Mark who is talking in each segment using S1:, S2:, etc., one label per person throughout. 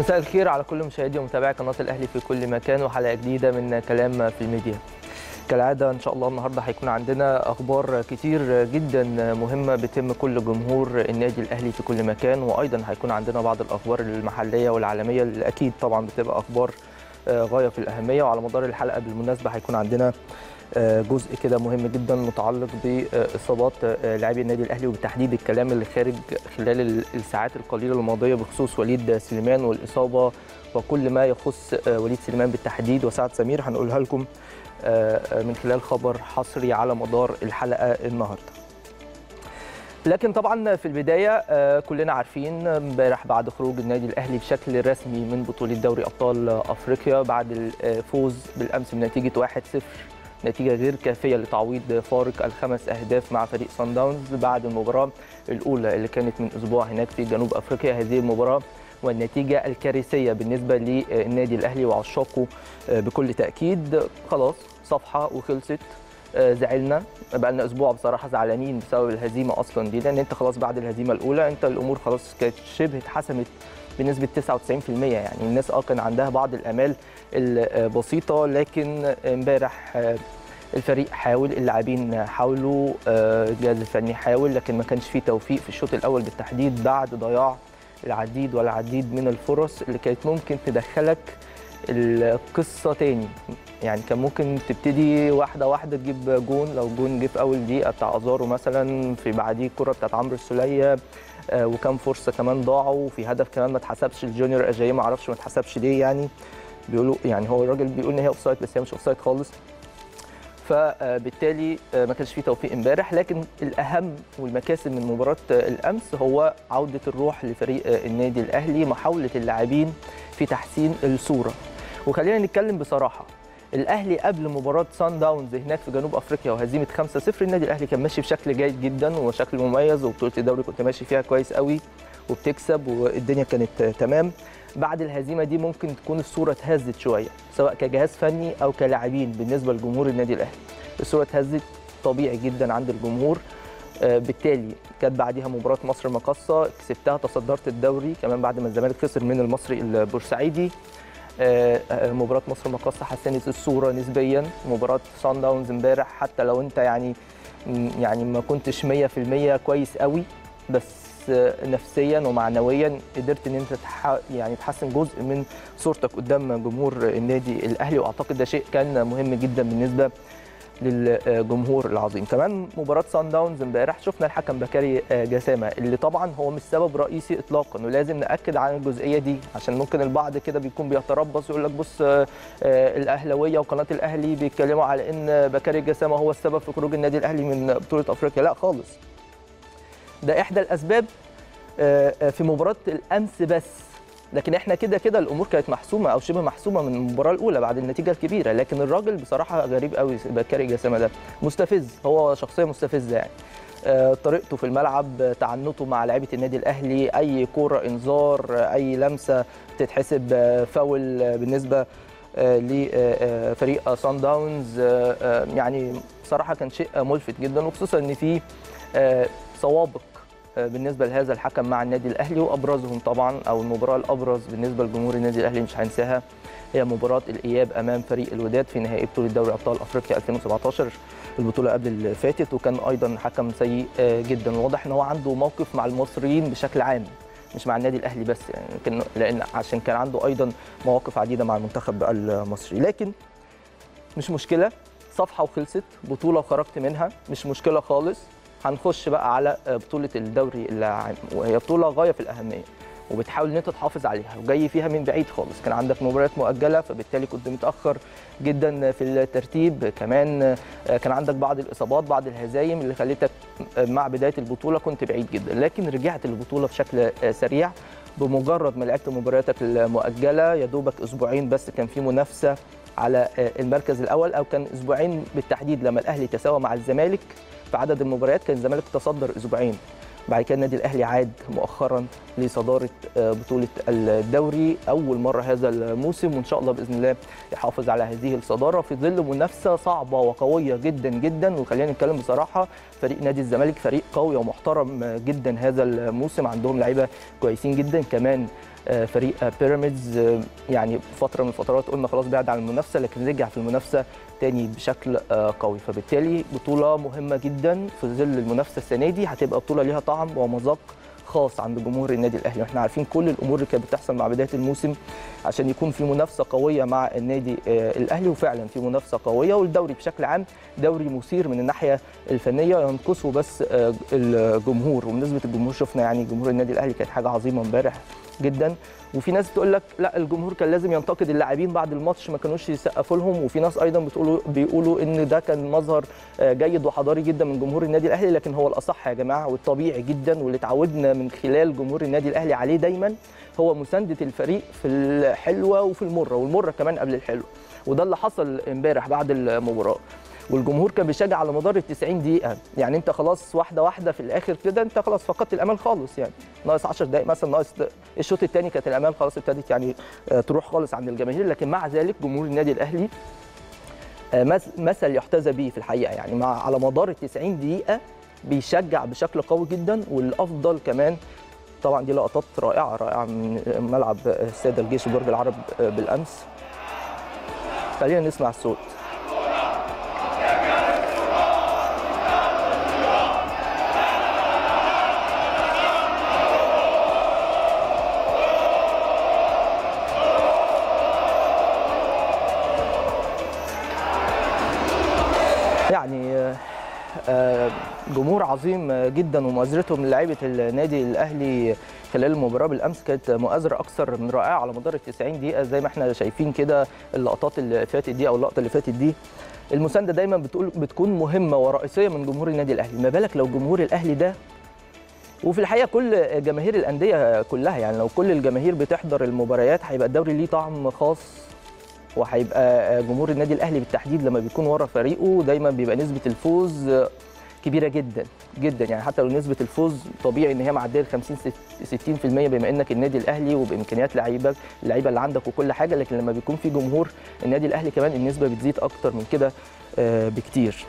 S1: مساء الخير على كل مشاهدي ومتابعي قناه الاهلي في كل مكان وحلقه جديده من كلام في الميديا كالعاده ان شاء الله النهارده هيكون عندنا اخبار كتير جدا مهمه بتم كل جمهور النادي الاهلي في كل مكان وايضا هيكون عندنا بعض الاخبار المحليه والعالميه اللي اكيد طبعا بتبقى اخبار غايه في الاهميه وعلى مدار الحلقه بالمناسبه هيكون عندنا جزء كده مهم جدا متعلق باصابات لاعبي النادي الاهلي وبالتحديد الكلام اللي خارج خلال الساعات القليله الماضيه بخصوص وليد سليمان والاصابه وكل ما يخص وليد سليمان بالتحديد وسعد سمير هنقولها لكم من خلال خبر حصري على مدار الحلقه النهارده. لكن طبعا في البدايه كلنا عارفين امبارح بعد خروج النادي الاهلي بشكل رسمي من بطوله دوري ابطال افريقيا بعد الفوز بالامس بنتيجه 1-0 نتيجه غير كافيه لتعويض فارق الخمس اهداف مع فريق سان داونز بعد المباراه الاولى اللي كانت من اسبوع هناك في جنوب افريقيا هذه المباراه والنتيجه الكارثيه بالنسبه للنادي الاهلي وعشاقه بكل تاكيد خلاص صفحه وخلصت زعلنا بقى لنا اسبوع بصراحه زعلانين بسبب الهزيمه اصلا دي لان انت خلاص بعد الهزيمه الاولى انت الامور خلاص كانت شبه اتحسمت بنسبه 99% يعني الناس اه كان عندها بعض الامال البسيطه لكن امبارح الفريق حاول اللاعبين حاولوا الجهاز الفني حاول لكن ما كانش فيه توفيق في الشوط الاول بالتحديد بعد ضياع العديد والعديد من الفرص اللي كانت ممكن تدخلك القصه تاني يعني كان ممكن تبتدي واحده واحده تجيب جون لو جون جه في اول دقيقه بتاع ازارو مثلا في بعديه الكره بتاعت عمرو السوليه وكان فرصه كمان ضاعوا وفي هدف كمان ما اتحسبش الجونيور اجاي ما اعرفش ما اتحسبش ليه يعني بيقولوا يعني هو الراجل بيقول ان هي اوفسايد بس هي مش اوفسايد خالص فبالتالي ما كانش فيه توفيق امبارح لكن الاهم والمكاسب من مباراه الامس هو عوده الروح لفريق النادي الاهلي محاوله اللاعبين في تحسين الصوره وخلينا نتكلم بصراحه الاهلي قبل مباراه سان داونز هناك في جنوب افريقيا وهزيمه 5-0 النادي الاهلي كان ماشي بشكل جيد جدا وشكل مميز وبطوله الدوري كنت ماشي فيها كويس قوي وبتكسب والدنيا كانت تمام بعد الهزيمه دي ممكن تكون الصوره اتهزت شويه سواء كجهاز فني او كلاعبين بالنسبه لجمهور النادي الاهلي الصوره اتهزت طبيعي جدا عند الجمهور بالتالي كانت بعديها مباراه مصر المقاصه كسبتها تصدرت الدوري كمان بعد ما الزمالك خسر من المصري البورسعيدي مباراه مصر المقاصه حسنت الصوره نسبيا مباراه سان داونز امبارح حتى لو انت يعني يعني ما كنتش 100% كويس قوي بس نفسيا ومعنويا قدرت ان انت تح... يعني تحسن جزء من صورتك قدام جمهور النادي الاهلي واعتقد ده شيء كان مهم جدا بالنسبه للجمهور العظيم كمان مباراه سان داونز امبارح شفنا الحكم بكاري جسامه اللي طبعا هو مش سبب رئيسي اطلاقا ولازم ناكد على الجزئيه دي عشان ممكن البعض كده بيكون بيتربص ويقول لك بص الاهلاويه وقناه الاهلي بيتكلموا على ان بكاري جسامه هو السبب في خروج النادي الاهلي من بطوله افريقيا لا خالص ده احدى الاسباب في مباراه الامس بس لكن احنا كده كده الامور كانت محسومه او شبه محسومه من المباراه الاولى بعد النتيجه الكبيره لكن الراجل بصراحه غريب قوي بكاري جسامه ده مستفز هو شخصيه مستفزه يعني طريقته في الملعب تعنته مع لعيبه النادي الاهلي اي كوره انذار اي لمسه تتحسب فاول بالنسبه لفريق سان داونز يعني بصراحه كان شيء ملفت جدا وخصوصا ان في سوابق بالنسبه لهذا الحكم مع النادي الاهلي وابرزهم طبعا او المباراه الابرز بالنسبه لجمهور النادي الاهلي مش هنساها هي مباراه الاياب امام فريق الوداد في نهائي بطوله دوري ابطال افريقيا 2017 البطوله قبل اللي فاتت وكان ايضا حكم سيء جدا واضح ان هو عنده موقف مع المصريين بشكل عام مش مع النادي الاهلي بس يعني لان عشان كان عنده ايضا مواقف عديده مع المنتخب المصري لكن مش مشكله صفحه وخلصت بطوله وخرجت منها مش مشكله خالص هنخش بقى على بطوله الدوري العام وهي بطوله غايه في الاهميه وبتحاول ان انت تحافظ عليها وجاي فيها من بعيد خالص كان عندك مباريات مؤجله فبالتالي كنت متاخر جدا في الترتيب كمان كان عندك بعض الاصابات بعض الهزايم اللي خلتك مع بدايه البطوله كنت بعيد جدا لكن رجعت البطوله بشكل سريع بمجرد ما لعبت مبارياتك المؤجله يا دوبك اسبوعين بس كان في منافسه على المركز الاول او كان اسبوعين بالتحديد لما الاهلي تساوى مع الزمالك في عدد المباريات كان الزمالك تصدر اسبوعين بعد كده النادي الاهلي عاد مؤخرا لصداره بطوله الدوري اول مره هذا الموسم وان شاء الله باذن الله يحافظ على هذه الصداره في ظل منافسه صعبه وقويه جدا جدا وخلينا نتكلم بصراحه فريق نادي الزمالك فريق قوي ومحترم جدا هذا الموسم عندهم لعيبه كويسين جدا كمان آه، فريق آه، بيراميدز آه، يعني فتره من الفترات قلنا خلاص بعد عن المنافسه لكن رجع في المنافسه تاني بشكل آه، قوي فبالتالي بطوله مهمه جدا في ظل المنافسه السنه دي هتبقى بطوله ليها طعم ومذاق خاص عند جمهور النادي الاهلي واحنا عارفين كل الامور اللي كانت بتحصل مع بدايه الموسم عشان يكون في منافسه قويه مع النادي آه، الاهلي وفعلا في منافسه قويه والدوري بشكل عام دوري مثير من الناحيه الفنيه ينقصه بس آه، الجمهور وبنسبه الجمهور شفنا يعني جمهور النادي الاهلي كانت حاجه عظيمه امبارح جدا وفي ناس بتقول لك لا الجمهور كان لازم ينتقد اللاعبين بعد الماتش ما كانوش يسقفوا لهم وفي ناس ايضا بتقولوا بيقولوا ان ده كان مظهر آه، جيد وحضاري جدا من جمهور النادي الاهلي لكن هو الاصح يا جماعه والطبيعي جدا واللي اتعودنا من خلال جمهور النادي الاهلي عليه دايما هو مسانده الفريق في الحلوه وفي المره والمره كمان قبل الحلوه وده اللي حصل امبارح بعد المباراه والجمهور كان بيشجع على مدار ال 90 دقيقه يعني انت خلاص واحده واحده في الاخر كده انت خلاص فقدت الامل خالص يعني ناقص 10 دقائق مثلا ناقص الشوط الثاني كانت الامال خلاص ابتدت يعني آه، تروح خالص عند الجماهير لكن مع ذلك جمهور النادي الاهلي آه، مس- مثل يحتذى به في الحقيقه يعني مع على مدار ال 90 دقيقه بيشجع بشكل قوي جدا والافضل كمان طبعا دي لقطات رائعه رائعه من ملعب الساده الجيش برج العرب آه، بالامس خلينا نسمع الصوت يعني آه، آه، جمهور عظيم جدا ومؤازرتهم للاعيبه النادي الاهلي خلال المباراه بالامس كانت مؤازره اكثر من رائعه على مدار ال 90 دقيقه زي ما احنا شايفين كده اللقطات اللي فاتت دي او اللقطه اللي فاتت دي المسانده دايما بتقول بتكون مهمه ورئيسيه من جمهور النادي الاهلي ما بالك لو جمهور الاهلي ده وفي الحقيقه كل جماهير الانديه كلها يعني لو كل الجماهير بتحضر المباريات هيبقى الدوري ليه طعم خاص وهيبقى جمهور النادي الاهلي بالتحديد لما بيكون ورا فريقه دايما بيبقى نسبه الفوز كبيره جدا جدا يعني حتى لو نسبه الفوز طبيعي ان هي معديه ال 50 60% بما انك النادي الاهلي وبامكانيات لعيبه اللعيبه اللي عندك وكل حاجه لكن لما بيكون في جمهور النادي الاهلي كمان النسبه بتزيد اكتر من كده آه، بكتير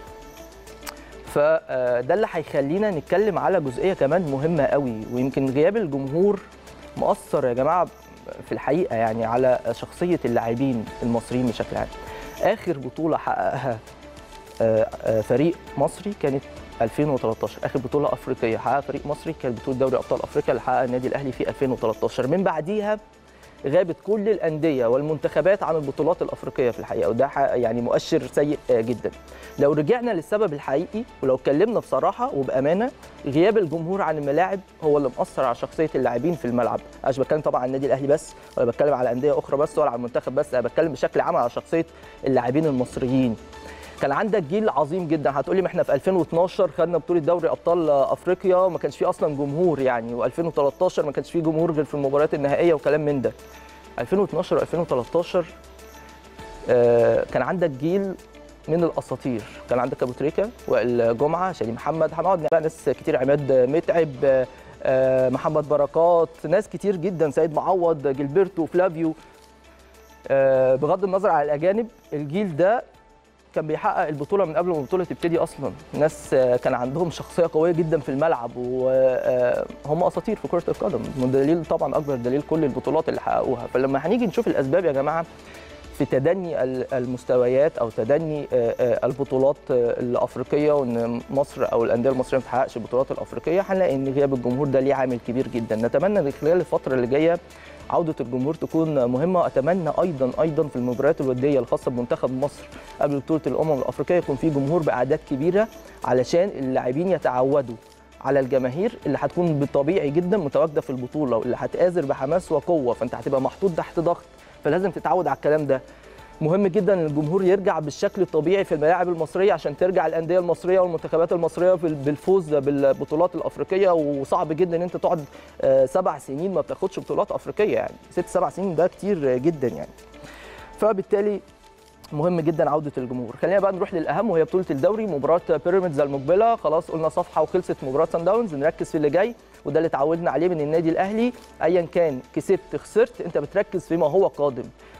S1: فده اللي هيخلينا نتكلم على جزئيه كمان مهمه قوي ويمكن غياب الجمهور مؤثر يا جماعه في الحقيقه يعني على شخصيه اللاعبين المصريين بشكل عام اخر بطوله حققها آه، آه، فريق مصري كانت 2013 اخر بطوله افريقيه حققها فريق مصري كانت بطوله دوري ابطال افريقيا اللي حققها النادي الاهلي في 2013 من بعديها غابت كل الانديه والمنتخبات عن البطولات الافريقيه في الحقيقه وده ح- يعني مؤشر سيء آه، جدا لو رجعنا للسبب الحقيقي ولو اتكلمنا بصراحه وبامانه غياب الجمهور عن الملاعب هو اللي مأثر على شخصيه اللاعبين في الملعب انا مش بتكلم طبعا عن النادي الاهلي بس ولا بتكلم على انديه اخرى بس ولا على المنتخب بس انا بتكلم بشكل عام على شخصيه اللاعبين المصريين كان عندك جيل عظيم جدا هتقولي ما احنا في 2012 خدنا بطوله دوري ابطال افريقيا وما كانش فيه اصلا جمهور يعني و2013 ما كانش فيه جمهور غير في المباريات النهائيه وكلام من ده 2012 و2013 آه، كان عندك جيل من الاساطير كان عندك ابو تريكه وائل جمعه شادي محمد هنقعد بقى ناس كتير عماد متعب آه، آه، محمد بركات ناس كتير جدا سيد معوض جilberto فلافيو آه، بغض النظر على الاجانب الجيل ده كان بيحقق البطوله من قبل ما البطوله تبتدي اصلا ناس آه، كان عندهم شخصيه قويه جدا في الملعب وهم اساطير في كره القدم دليل طبعا اكبر دليل كل البطولات اللي حققوها فلما هنيجي نشوف الاسباب يا جماعه في تدني ال- المستويات او تدني آه، آه، البطولات آه، الافريقيه وان مصر او الانديه المصريه ما بتحققش البطولات الافريقيه هنلاقي ان غياب الجمهور ده ليه عامل كبير جدا نتمنى ان خلال الفتره اللي جايه عوده الجمهور تكون مهمه واتمنى ايضا ايضا في المباريات الوديه الخاصه بمنتخب مصر قبل بطوله الامم الافريقيه يكون في جمهور باعداد كبيره علشان اللاعبين يتعودوا على الجماهير اللي هتكون بالطبيعي جدا متواجده في البطوله واللي هتآزر بحماس وقوه فانت هتبقى محطوط تحت ضغط فلازم تتعود على الكلام ده مهم جدا ان الجمهور يرجع بالشكل الطبيعي في الملاعب المصريه عشان ترجع الانديه المصريه والمنتخبات المصريه في- بالفوز بالبطولات الافريقيه وصعب جدا ان انت تقعد آه، سبع سنين ما بتاخدش بطولات افريقيه يعني ست سبع سنين ده كتير جدا يعني فبالتالي مهم جدا عوده الجمهور خلينا بقى نروح للاهم وهي بطوله الدوري مباراه بيراميدز المقبله خلاص قلنا صفحه وخلصت مباراه سان داونز نركز في اللي جاي وده اللي اتعودنا عليه من النادي الاهلي ايا كان كسبت خسرت انت بتركز فيما هو قادم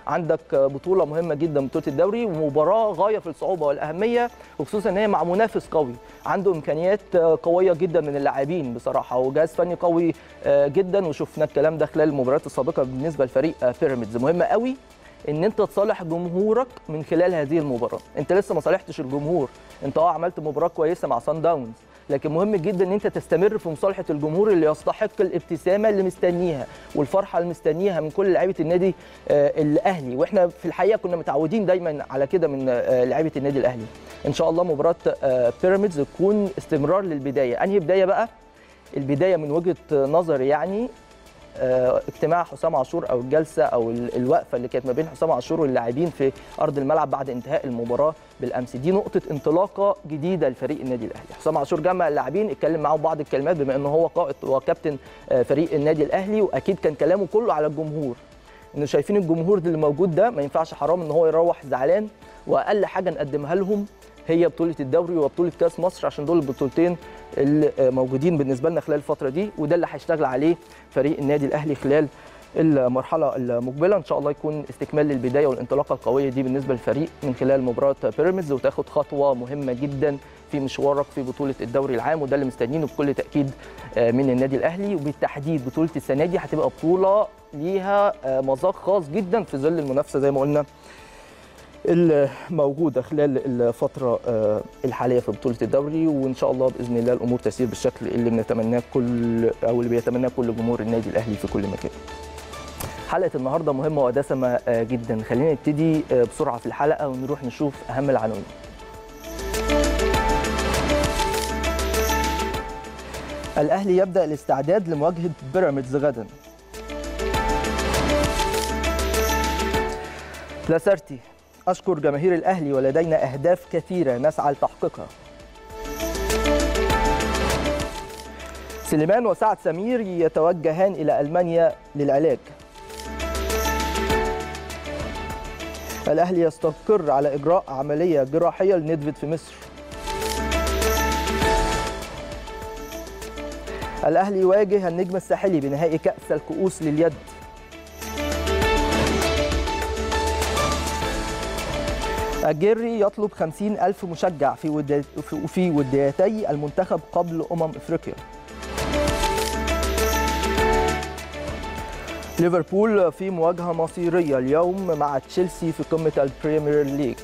S1: عندك بطوله مهمه جدا بطوله الدوري ومباراه غايه في الصعوبه والاهميه وخصوصا ان هي مع منافس قوي عنده امكانيات قويه جدا من اللاعبين بصراحه وجهاز فني قوي جدا وشفنا الكلام ده خلال المباريات السابقه بالنسبه لفريق بيراميدز مهم قوي ان انت تصالح جمهورك من خلال هذه المباراه انت لسه ما صالحتش الجمهور انت اه عملت مباراه كويسه مع سان داونز لكن مهم جدا ان انت تستمر في مصالحه الجمهور اللي يستحق الابتسامه اللي مستنيها والفرحه اللي مستنيها من كل لعيبه النادي الاهلي واحنا في الحقيقه كنا متعودين دايما على كده من لعيبه النادي الاهلي ان شاء الله مباراه بيراميدز تكون استمرار للبدايه انهي بدايه بقى البدايه من وجهه نظري يعني اجتماع حسام عاشور او الجلسه او الوقفه اللي كانت ما بين حسام عاشور واللاعبين في ارض الملعب بعد انتهاء المباراه بالامس دي نقطه انطلاقه جديده لفريق النادي الاهلي حسام عاشور جمع اللاعبين اتكلم معاهم بعض الكلمات بما انه هو قائد وكابتن فريق النادي الاهلي واكيد كان كلامه كله على الجمهور انه شايفين الجمهور اللي موجود ده ما ينفعش حرام ان هو يروح زعلان واقل حاجه نقدمها لهم هي بطوله الدوري وبطوله كاس مصر عشان دول البطولتين اللي موجودين بالنسبه لنا خلال الفتره دي وده اللي هيشتغل عليه فريق النادي الاهلي خلال المرحله المقبله ان شاء الله يكون استكمال للبدايه والانطلاقه القويه دي بالنسبه للفريق من خلال مباراه بيراميدز وتاخد خطوه مهمه جدا في مشوارك في بطوله الدوري العام وده اللي مستنيينه بكل تاكيد من النادي الاهلي وبالتحديد بطوله السنه دي هتبقى بطوله ليها مذاق خاص جدا في ظل المنافسه زي ما قلنا الموجوده خلال الفتره الحاليه في بطوله الدوري وان شاء الله باذن الله الامور تسير بالشكل اللي بنتمناه كل او اللي بيتمناه كل جمهور النادي الاهلي في كل مكان. حلقه النهارده مهمه ودسمه جدا خلينا نبتدي بسرعه في الحلقه ونروح نشوف اهم العناوين. الاهلي يبدا الاستعداد لمواجهه بيراميدز غدا. لاسارتي أشكر جماهير الأهلي ولدينا أهداف كثيرة نسعى لتحقيقها سليمان وسعد سمير يتوجهان إلى ألمانيا للعلاج الأهلي يستقر على إجراء عملية جراحية لندفد في مصر الأهلي يواجه النجم الساحلي بنهائي كأس الكؤوس لليد الجيري يطلب 50 ألف مشجع في ودي في وديتي المنتخب قبل أمم إفريقيا ليفربول في مواجهة مصيرية اليوم مع تشيلسي في قمة البريمير ليج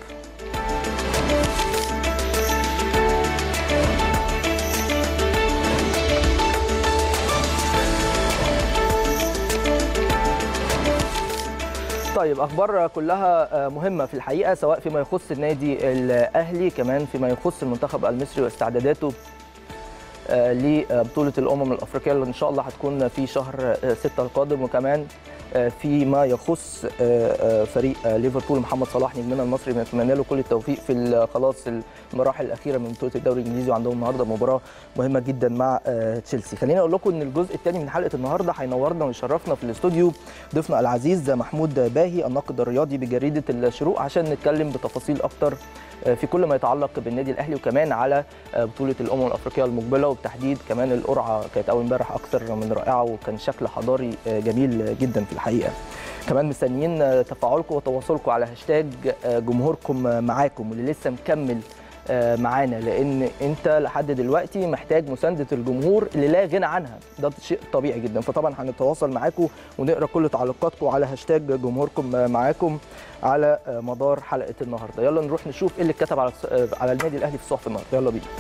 S1: طيب اخبار كلها مهمه في الحقيقه سواء فيما يخص النادي الاهلي كمان فيما يخص المنتخب المصري واستعداداته لبطوله الامم الافريقيه اللي ان شاء الله هتكون في شهر 6 القادم وكمان فيما يخص فريق ليفربول محمد صلاح نجمنا المصري بنتمنى له كل التوفيق في خلاص المراحل الاخيره من بطوله الدوري الانجليزي وعندهم النهارده مباراه مهمه جدا مع تشيلسي خليني اقول لكم ان الجزء الثاني من حلقه النهارده هينورنا ويشرفنا في الاستوديو ضيفنا العزيز محمود باهي الناقد الرياضي بجريده الشروق عشان نتكلم بتفاصيل اكتر في كل ما يتعلق بالنادي الاهلي وكمان على بطوله الامم الافريقيه المقبله وبالتحديد كمان القرعه كانت اول امبارح اكثر من رائعه وكان شكل حضاري جميل جدا في الحقيقه كمان مستنيين تفاعلكم وتواصلكم على هاشتاج جمهوركم معاكم واللي لسه مكمل معانا لان انت لحد دلوقتي محتاج مسانده الجمهور اللي لا غنى عنها ده شيء طبيعي جدا فطبعا هنتواصل معاكم ونقرا كل تعليقاتكم على هاشتاج جمهوركم معاكم على مدار حلقه النهارده يلا نروح نشوف ايه اللي اتكتب على على النادي الاهلي في الصحف النهارده يلا بينا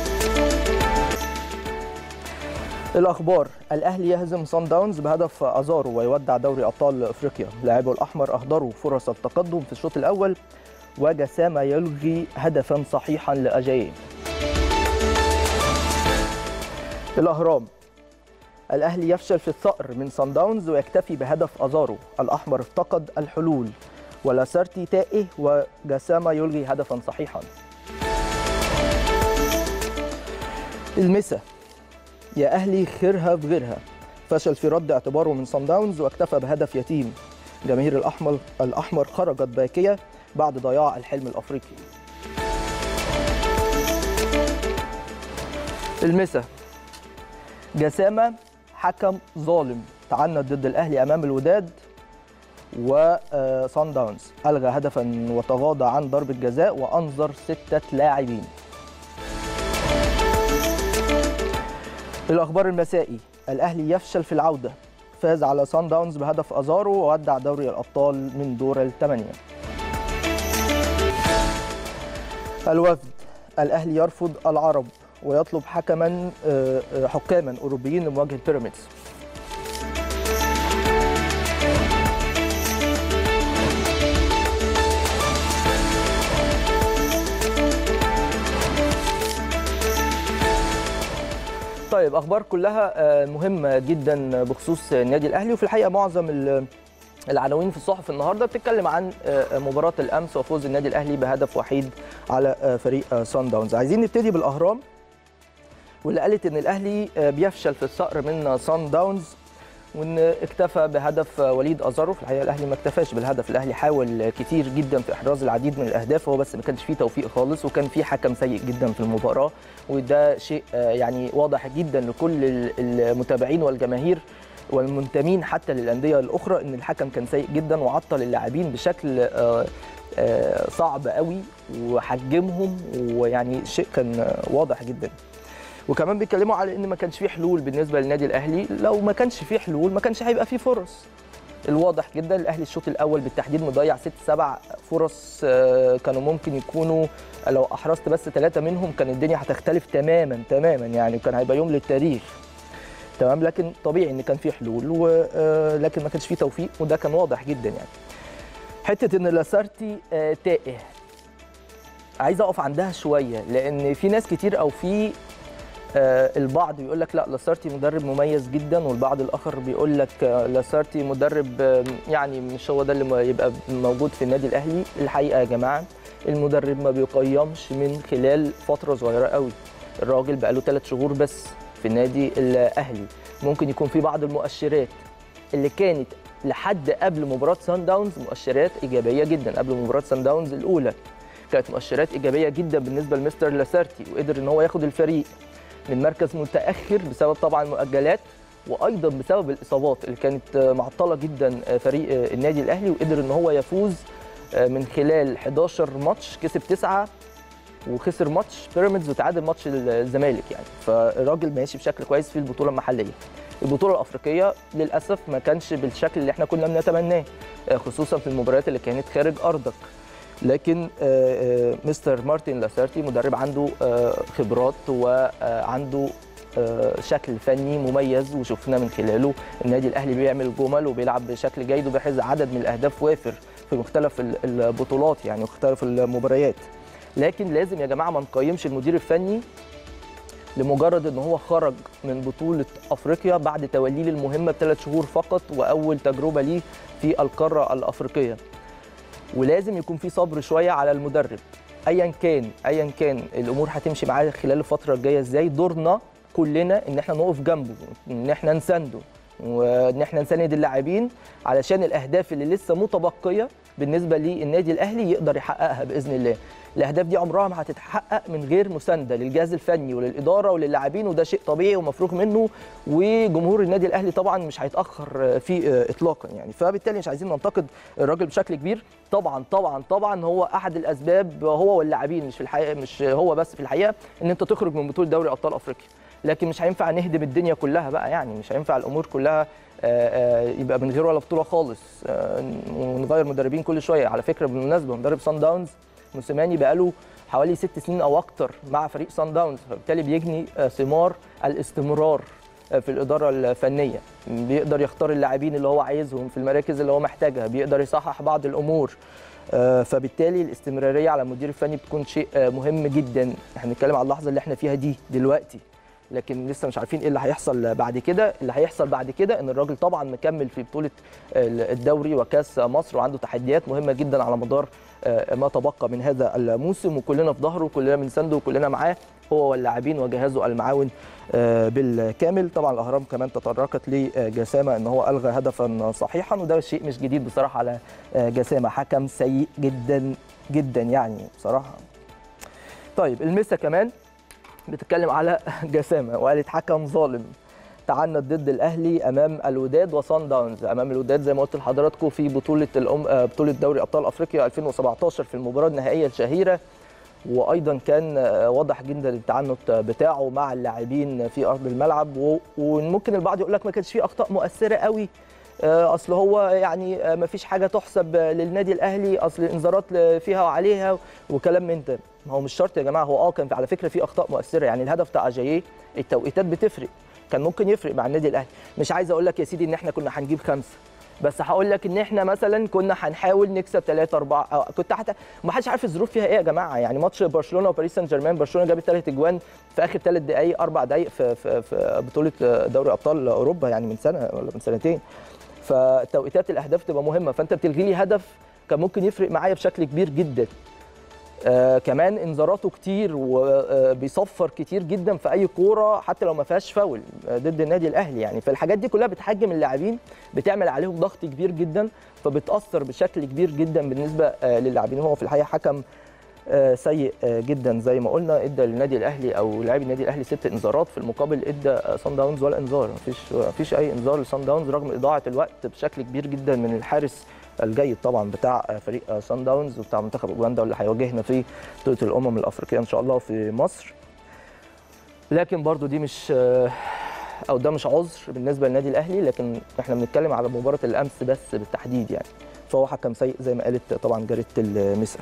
S1: الاخبار الاهلي يهزم صن داونز بهدف ازارو ويودع دوري ابطال افريقيا لاعبو الاحمر اهدروا فرص التقدم في الشوط الاول وجسامة يلغي هدفا صحيحا لأجايين الأهرام الأهلي يفشل في الثأر من صن داونز ويكتفي بهدف أزارو الأحمر افتقد الحلول ولاسارتي تائه وجسامة يلغي هدفا صحيحا المسا يا أهلي خيرها في غيرها فشل في رد اعتباره من صن داونز واكتفى بهدف يتيم جماهير الأحمر الأحمر خرجت باكية بعد ضياع الحلم الافريقي. المسا جسامه حكم ظالم تعنت ضد الاهلي امام الوداد وصن داونز الغى هدفا وتغاضى عن ضربه جزاء وانظر سته لاعبين الاخبار المسائي الاهلي يفشل في العوده فاز على صن داونز بهدف ازارو وودع دوري الابطال من دور الثمانيه الوفد الاهلي يرفض العرب ويطلب حكما حكاما اوروبيين لمواجهه بيراميدز طيب اخبار كلها مهمه جدا بخصوص النادي الاهلي وفي الحقيقه معظم العناوين في الصحف النهارده بتتكلم عن مباراه الامس وفوز النادي الاهلي بهدف وحيد على فريق سان داونز عايزين نبتدي بالاهرام واللي قالت ان الاهلي بيفشل في الصقر من سان داونز وان اكتفى بهدف وليد ازارو في الحقيقه الاهلي ما اكتفاش بالهدف الاهلي حاول كتير جدا في احراز العديد من الاهداف هو بس ما كانش فيه توفيق خالص وكان في حكم سيء جدا في المباراه وده شيء يعني واضح جدا لكل المتابعين والجماهير والمنتمين حتى للانديه الاخرى ان الحكم كان سيء جدا وعطل اللاعبين بشكل صعب قوي وحجمهم ويعني شيء كان واضح جدا وكمان بيتكلموا على ان ما كانش فيه حلول بالنسبه للنادي الاهلي لو ما كانش فيه حلول ما كانش هيبقى فيه فرص الواضح جدا الاهلي الشوط الاول بالتحديد مضيع ست سبع فرص كانوا ممكن يكونوا لو احرزت بس ثلاثه منهم كان الدنيا هتختلف تماما تماما يعني كان هيبقى يوم للتاريخ تمام لكن طبيعي ان كان في حلول ولكن ما كانش فيه توفيق وده كان واضح جدا يعني حته ان لاسارتي تائه عايز اقف عندها شويه لان في ناس كتير او في البعض بيقول لك لا لاسارتي مدرب مميز جدا والبعض الاخر بيقول لك لاسارتي مدرب يعني مش هو ده اللي يبقى موجود في النادي الاهلي الحقيقه يا جماعه المدرب ما بيقيمش من خلال فتره صغيره قوي الراجل بقى له ثلاث شهور بس في النادي الاهلي ممكن يكون في بعض المؤشرات اللي كانت لحد قبل مباراه سان داونز مؤشرات ايجابيه جدا قبل مباراه سان داونز الاولى كانت مؤشرات ايجابيه جدا بالنسبه لمستر لاسارتي وقدر ان هو ياخد الفريق من مركز متاخر بسبب طبعا المؤجلات وايضا بسبب الاصابات اللي كانت معطله جدا فريق النادي الاهلي وقدر ان هو يفوز من خلال 11 ماتش كسب تسعه وخسر ماتش بيراميدز وتعادل ماتش الزمالك يعني فالراجل ماشي بشكل كويس في البطوله المحليه البطوله الافريقيه للاسف ما كانش بالشكل اللي احنا كنا بنتمناه خصوصا في المباريات اللي كانت خارج ارضك لكن مستر مارتن لاسارتي مدرب عنده خبرات وعنده شكل فني مميز وشفنا من خلاله النادي الاهلي بيعمل جمل وبيلعب بشكل جيد وبيحرز عدد من الاهداف وافر في مختلف البطولات يعني مختلف المباريات لكن لازم يا جماعه ما نقيمش المدير الفني لمجرد ان هو خرج من بطوله افريقيا بعد توليه المهمه بثلاث شهور فقط واول تجربه ليه في القاره الافريقيه ولازم يكون في صبر شويه على المدرب ايا كان ايا كان الامور هتمشي معاه خلال الفتره الجايه ازاي دورنا كلنا ان احنا نقف جنبه ان احنا نسنده وان احنا نساند اللاعبين علشان الاهداف اللي لسه متبقيه بالنسبه للنادي الاهلي يقدر يحققها باذن الله الاهداف دي عمرها ما هتتحقق من غير مسانده للجهاز الفني وللاداره وللاعبين وده شيء طبيعي ومفروغ منه وجمهور النادي الاهلي طبعا مش هيتاخر فيه اطلاقا يعني فبالتالي مش عايزين ننتقد الراجل بشكل كبير طبعا طبعا طبعا هو احد الاسباب هو واللاعبين مش في الحقيقه مش هو بس في الحقيقه ان انت تخرج من بطوله دوري ابطال افريقيا لكن مش هينفع نهدم الدنيا كلها بقى يعني مش هينفع الامور كلها يبقى من غير ولا بطوله خالص ونغير مدربين كل شويه على فكره بالمناسبه مدرب سان داونز موسيماني بقاله حوالي ست سنين او اكتر مع فريق سان داونز فبالتالي بيجني ثمار الاستمرار في الاداره الفنيه بيقدر يختار اللاعبين اللي هو عايزهم في المراكز اللي هو محتاجها بيقدر يصحح بعض الامور فبالتالي الاستمراريه على المدير الفني بتكون شيء مهم جدا احنا بنتكلم على اللحظه اللي احنا فيها دي دلوقتي لكن لسه مش عارفين ايه اللي هيحصل بعد كده اللي هيحصل بعد كده ان الراجل طبعا مكمل في بطوله الدوري وكاس مصر وعنده تحديات مهمه جدا على مدار ما تبقى من هذا الموسم وكلنا في ظهره وكلنا بنسنده وكلنا معاه هو واللاعبين وجهازه المعاون بالكامل طبعا الاهرام كمان تطرقت لجسامه ان هو الغى هدفا صحيحا وده شيء مش جديد بصراحه على جسامه حكم سيء جدا جدا يعني بصراحه طيب المسا كمان بتتكلم على جسامه وقالت حكم ظالم تعنت ضد الاهلي امام الوداد وصن داونز امام الوداد زي ما قلت لحضراتكم في بطوله الأم... آه، بطوله دوري ابطال افريقيا 2017 في المباراه النهائيه الشهيره وايضا كان آه، واضح جدا التعنت بتاعه مع اللاعبين في ارض الملعب و... وممكن البعض يقول لك ما كانش فيه اخطاء مؤثره قوي آه، اصل هو يعني آه، ما فيش حاجه تحسب آه، للنادي الاهلي اصل الانذارات ل- فيها وعليها وكلام من ده ما هو مش شرط يا جماعه هو اه كان على فكره في اخطاء مؤثره يعني الهدف بتاع اجاييه التوقيتات بتفرق كان ممكن يفرق مع النادي الاهلي مش عايز اقول لك يا سيدي ان احنا كنا هنجيب خمسه بس هقول لك ان احنا مثلا كنا هنحاول نكسب 3 4 أو كنت حتى ما حدش عارف الظروف فيها ايه يا جماعه يعني ماتش برشلونه وباريس سان جيرمان برشلونه جابت ثلاث اجوان في اخر ثلاث دقائق اربع دقائق في, في, في بطوله دوري ابطال اوروبا يعني من سنه ولا من سنتين فتوقيتات الاهداف تبقى مهمه فانت بتلغي لي هدف كان ممكن يفرق معايا بشكل كبير جدا آه كمان انذاراته كتير وبيصفر كتير جدا في اي كوره حتى لو ما فيهاش فاول آه، ضد النادي الاهلي يعني فالحاجات دي كلها بتحجم اللاعبين بتعمل عليهم ضغط كبير جدا فبتاثر بشكل كبير جدا بالنسبه آه للاعبين هو في الحقيقه حكم آه، سيء آه، جدا زي ما قلنا ادى للنادي الاهلي او لاعبي النادي الاهلي ست انذارات في المقابل ادى آه، صن داونز ولا انذار مفيش مفيش اي انذار لصن داونز رغم اضاعه الوقت بشكل كبير جدا من الحارس الجيد طبعا بتاع آه، فريق آه، صن داونز وبتاع منتخب اوغندا واللي هيواجهنا في بطوله الامم الافريقيه ان شاء الله في مصر لكن برضو دي مش آه، او ده مش عذر بالنسبه للنادي الاهلي لكن احنا بنتكلم على مباراه الامس بس بالتحديد يعني فهو حكم سيء زي ما قالت طبعا جريده المسا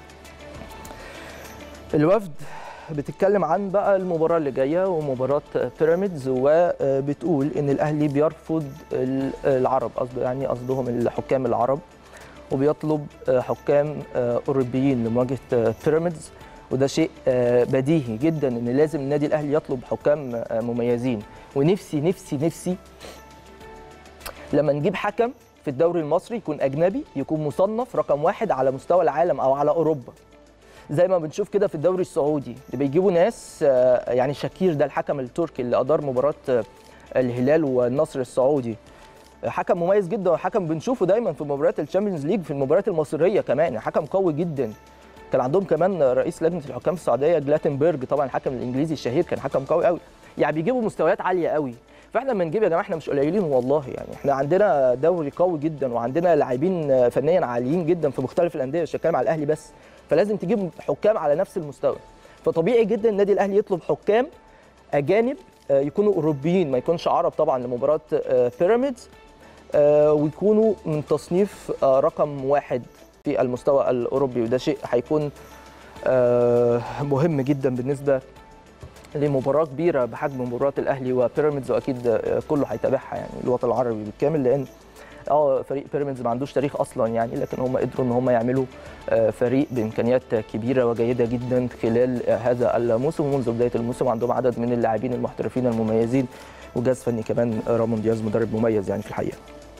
S1: الوفد بتتكلم عن بقى المباراة اللي جاية ومباراة بيراميدز وبتقول إن الأهلي بيرفض ال- العرب قصد يعني قصدهم الحكام العرب وبيطلب حكام أوروبيين لمواجهة بيراميدز وده شيء بديهي جدا إن لازم النادي الأهلي يطلب حكام مميزين ونفسي نفسي نفسي لما نجيب حكم في الدوري المصري يكون أجنبي يكون مصنف رقم واحد على مستوى العالم أو على أوروبا زي ما بنشوف كده في الدوري السعودي اللي بيجيبوا ناس آه، يعني شاكير ده الحكم التركي اللي ادار مباراه آه، الهلال والنصر السعودي حكم مميز جدا وحكم بنشوفه دايما في مباريات الشامبيونز ليج في المباريات المصريه كمان حكم قوي جدا كان عندهم كمان رئيس لجنه الحكام السعوديه جلاتنبرج طبعا الحكم الانجليزي الشهير كان حكم قوي قوي يعني بيجيبوا مستويات عاليه قوي فاحنا لما نجيب يا جماعه احنا مش قليلين والله يعني احنا عندنا دوري قوي جدا وعندنا لاعبين فنيا عاليين جدا في مختلف الانديه مش هتكلم على الاهلي بس فلازم تجيب حكام على نفس المستوى فطبيعي جدا النادي الاهلي يطلب حكام اجانب آه، يكونوا اوروبيين ما يكونش عرب طبعا لمباراه آه، بيراميدز آه، ويكونوا من تصنيف آه، رقم واحد في المستوى الاوروبي وده شيء هيكون آه، مهم جدا بالنسبه لمباراه كبيره بحجم مباراه الاهلي وبيراميدز واكيد آه، كله هيتابعها يعني الوطن العربي بالكامل لان اه فريق بيراميدز ما عندوش تاريخ اصلا يعني لكن هم قدروا ان هم يعملوا آه، فريق بامكانيات كبيره وجيده جدا خلال آه، هذا الموسم ومنذ بدايه الموسم عندهم عدد من اللاعبين المحترفين المميزين وجهاز فني كمان آه، رامون دياز مدرب مميز يعني في الحقيقه.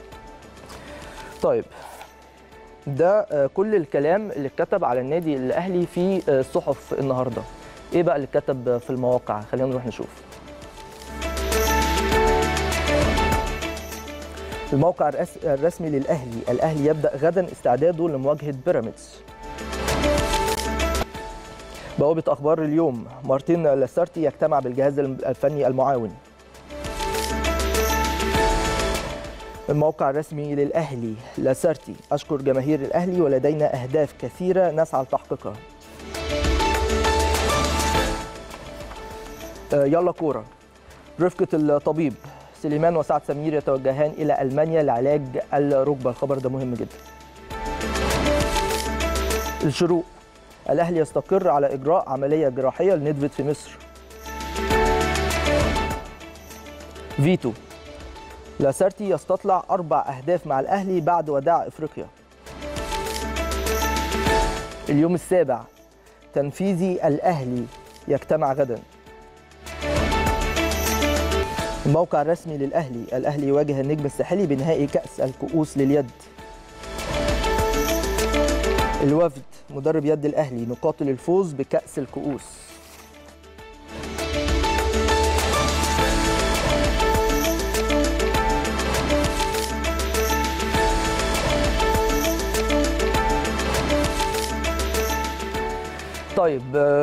S1: طيب ده آه، كل الكلام اللي اتكتب على النادي الاهلي في آه، الصحف النهارده. ايه بقى اللي اتكتب في المواقع؟ خلينا نروح نشوف. الموقع الرس- الرسمي للاهلي الاهلي يبدا غدا استعداده لمواجهه بيراميدز بوابه اخبار اليوم مارتين لاسارتي يجتمع بالجهاز الفني المعاون الموقع الرسمي للاهلي لاسارتي اشكر جماهير الاهلي ولدينا اهداف كثيره نسعى لتحقيقها آه، يلا كوره رفقه الطبيب سليمان وسعد سمير يتوجهان الى المانيا لعلاج الركبه الخبر ده مهم جدا الشروق الاهلي يستقر على اجراء عمليه جراحيه لندفد في مصر فيتو لاسارتي يستطلع اربع اهداف مع الاهلي بعد وداع افريقيا اليوم السابع تنفيذي الاهلي يجتمع غدا الموقع الرسمي للأهلي الأهلي يواجه النجم الساحلي بنهائي كأس الكؤوس لليد الوفد مدرب يد الأهلي نقاط للفوز بكأس الكؤوس طيب آه،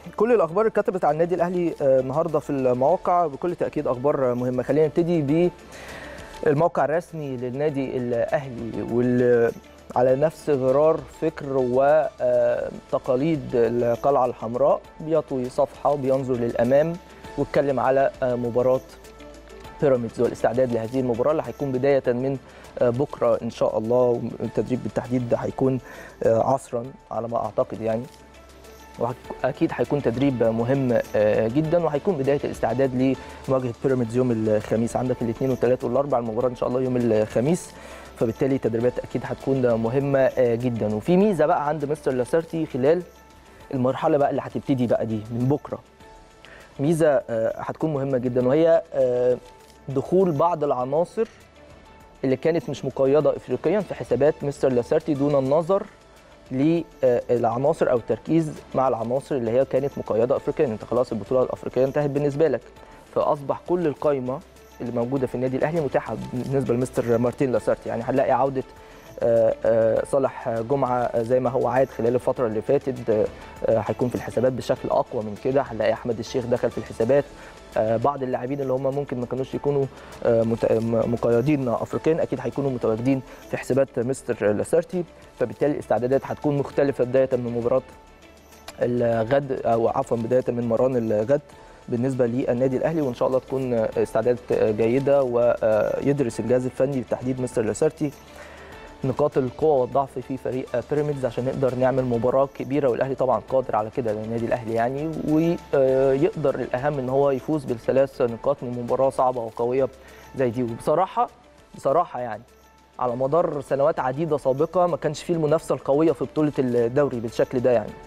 S1: كل الاخبار اللي اتكتبت عن النادي الاهلي آه، النهارده في المواقع بكل تاكيد اخبار مهمه خلينا نبتدي بالموقع الرسمي للنادي الاهلي واللي على نفس غرار فكر وتقاليد القلعه الحمراء بيطوي صفحه وبينظر للامام واتكلم على آه، مباراه بيراميدز والاستعداد لهذه المباراه اللي هيكون بدايه من آه، بكره ان شاء الله التدريب بالتحديد هيكون آه، عصرا على ما اعتقد يعني واكيد هيكون تدريب مهم آه، جدا وهيكون بدايه الاستعداد لمواجهه بيراميدز يوم الخميس عندك الاثنين والثلاث والاربع المباراه ان شاء الله يوم الخميس فبالتالي التدريبات اكيد هتكون مهمه آه، جدا وفي ميزه بقى عند مستر لاسارتي خلال المرحله بقى اللي هتبتدي بقى دي من بكره ميزه آه، هتكون مهمه جدا وهي آه، دخول بعض العناصر اللي كانت مش مقيده افريقيا في حسابات مستر لاسارتي دون النظر للعناصر او التركيز مع العناصر اللي هي كانت مقيده افريقيا انت خلاص البطوله الافريقيه انتهت بالنسبه لك فاصبح كل القائمه اللي موجوده في النادي الاهلي متاحه بالنسبه لمستر مارتين لاسارتي يعني هنلاقي عوده آه، آه، صالح جمعه آه، زي ما هو عاد خلال الفتره اللي فاتت آه، آه، هيكون في الحسابات بشكل اقوى من كده هنلاقي احمد الشيخ دخل في الحسابات آه، بعض اللاعبين اللي هم ممكن ما كانوش يكونوا آه، مت- م- مقيدين افريقيا اكيد هيكونوا متواجدين في حسابات مستر لاسارتي فبالتالي الاستعدادات هتكون مختلفه بدايه من مباراه الغد او عفوا بدايه من مران الغد بالنسبه للنادي الاهلي وان شاء الله تكون استعدادات جيده ويدرس الجهاز الفني بالتحديد مستر لاسارتي نقاط القوه والضعف في فريق بيراميدز عشان نقدر نعمل مباراه كبيره والاهلي طبعا قادر على كده للنادي الاهلي يعني ويقدر الاهم ان هو يفوز بالثلاث نقاط من مباراه صعبه وقويه زي دي وبصراحه بصراحه يعني على مدار سنوات عديده سابقه ما كانش فيه المنافسه القويه في بطوله الدوري بالشكل ده يعني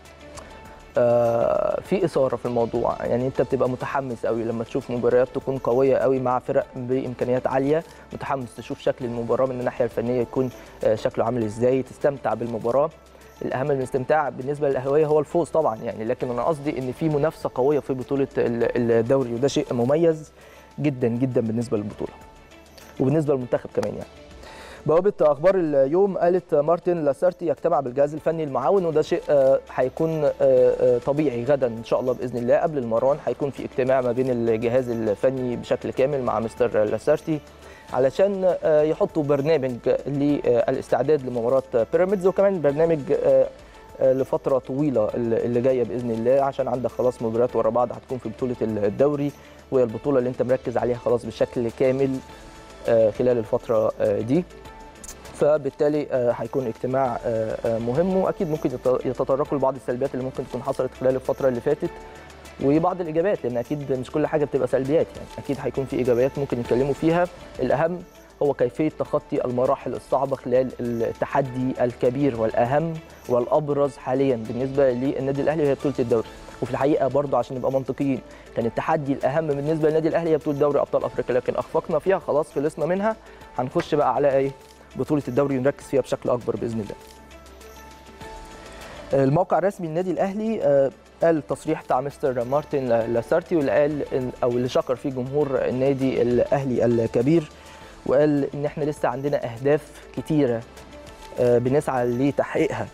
S1: آه، في اثاره في الموضوع يعني انت بتبقى متحمس قوي لما تشوف مباريات تكون قويه قوي مع فرق بامكانيات عاليه متحمس تشوف شكل المباراه من الناحيه الفنيه يكون آه، شكله عامل ازاي تستمتع بالمباراه الاهم من الاستمتاع بالنسبه للاهلاويه هو الفوز طبعا يعني لكن انا قصدي ان في منافسه قويه في بطوله ال- الدوري وده شيء مميز جدا جدا بالنسبه للبطوله وبالنسبه للمنتخب كمان يعني بوابة أخبار اليوم قالت مارتن لاسارتي يجتمع بالجهاز الفني المعاون وده شيء آه، هيكون آه، آه، طبيعي غدا إن شاء الله بإذن الله قبل المران هيكون في اجتماع ما بين الجهاز الفني بشكل كامل مع مستر لاسارتي علشان آه، يحطوا برنامج للاستعداد لمباراة بيراميدز وكمان برنامج آه، آه، لفترة طويلة اللي اللي جاية بإذن الله عشان عندك خلاص مباريات ورا بعض هتكون في بطولة الدوري وهي البطولة اللي أنت مركز عليها خلاص بشكل كامل آه، خلال الفترة آه، دي فبالتالي آه، هيكون اجتماع آه، آه، مهم واكيد ممكن يت- يتطرقوا لبعض السلبيات اللي ممكن تكون حصلت خلال الفتره اللي فاتت وبعض الايجابيات لان اكيد مش كل حاجه بتبقى سلبيات يعني اكيد هيكون في ايجابيات ممكن يتكلموا فيها الاهم هو كيفيه تخطي المراحل الصعبه خلال التحدي الكبير والاهم والابرز حاليا بالنسبه للنادي الاهلي وهي بطوله الدوري وفي الحقيقه برضه عشان نبقى منطقيين كان التحدي الاهم بالنسبه للنادي الاهلي هي بطوله دوري ابطال افريقيا لكن اخفقنا فيها خلاص خلصنا منها هنخش بقى على ايه بطوله الدوري ونركز فيها بشكل اكبر باذن الله. الموقع الرسمي للنادي الاهلي آه، قال التصريح بتاع مستر مارتن لاسارتي واللي قال إن- او اللي شكر فيه جمهور النادي الاهلي الكبير وقال ان احنا لسه عندنا اهداف كتيره آه، بنسعى لتحقيقها.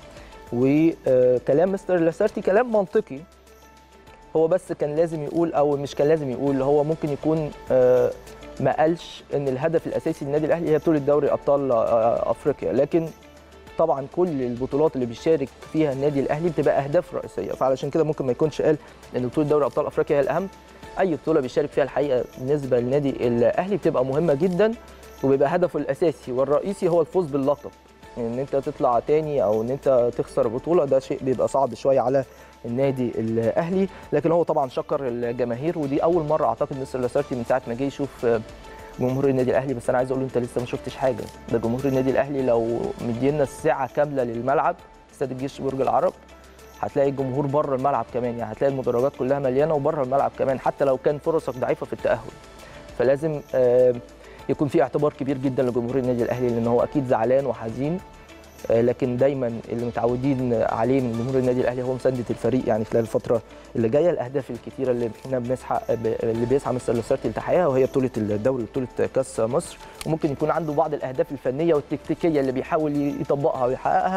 S1: وكلام مستر لاسارتي كلام منطقي هو بس كان لازم يقول او مش كان لازم يقول هو ممكن يكون آه، ما قالش ان الهدف الاساسي للنادي الاهلي هي بطوله دوري ابطال آه، افريقيا لكن طبعا كل البطولات اللي بيشارك فيها النادي الاهلي بتبقى اهداف رئيسيه فعلشان كده ممكن ما يكونش قال ان بطوله دوري ابطال افريقيا هي الاهم اي بطوله بيشارك فيها الحقيقه بالنسبه للنادي الاهلي بتبقى مهمه جدا وبيبقى هدفه الاساسي والرئيسي هو الفوز باللقب يعني ان انت تطلع تاني او ان انت تخسر بطوله ده شيء بيبقى صعب شويه على النادي الاهلي لكن هو طبعا شكر الجماهير ودي اول مره اعتقد مستر لاسارتي من ساعه ما جه يشوف جمهور النادي الاهلي بس انا عايز اقول له انت لسه ما شفتش حاجه ده جمهور النادي الاهلي لو مدينا الساعه كامله للملعب استاد الجيش برج العرب هتلاقي الجمهور بره الملعب كمان يعني هتلاقي المدرجات كلها مليانه وبره الملعب كمان حتى لو كان فرصك ضعيفه في التاهل فلازم آه، يكون في اعتبار كبير جدا لجمهور النادي الاهلي لان هو اكيد زعلان وحزين آه، لكن دايما اللي متعودين عليه من جمهور النادي الاهلي هو مسانده الفريق يعني خلال الفتره اللي جايه الاهداف الكتيره اللي احنا بنسعى ب- اللي بيسعى مستر لاسارتي لتحقيقها وهي بطوله الدوري وبطوله كاس مصر وممكن يكون عنده بعض الاهداف الفنيه والتكتيكيه اللي بيحاول يطبقها ويحققها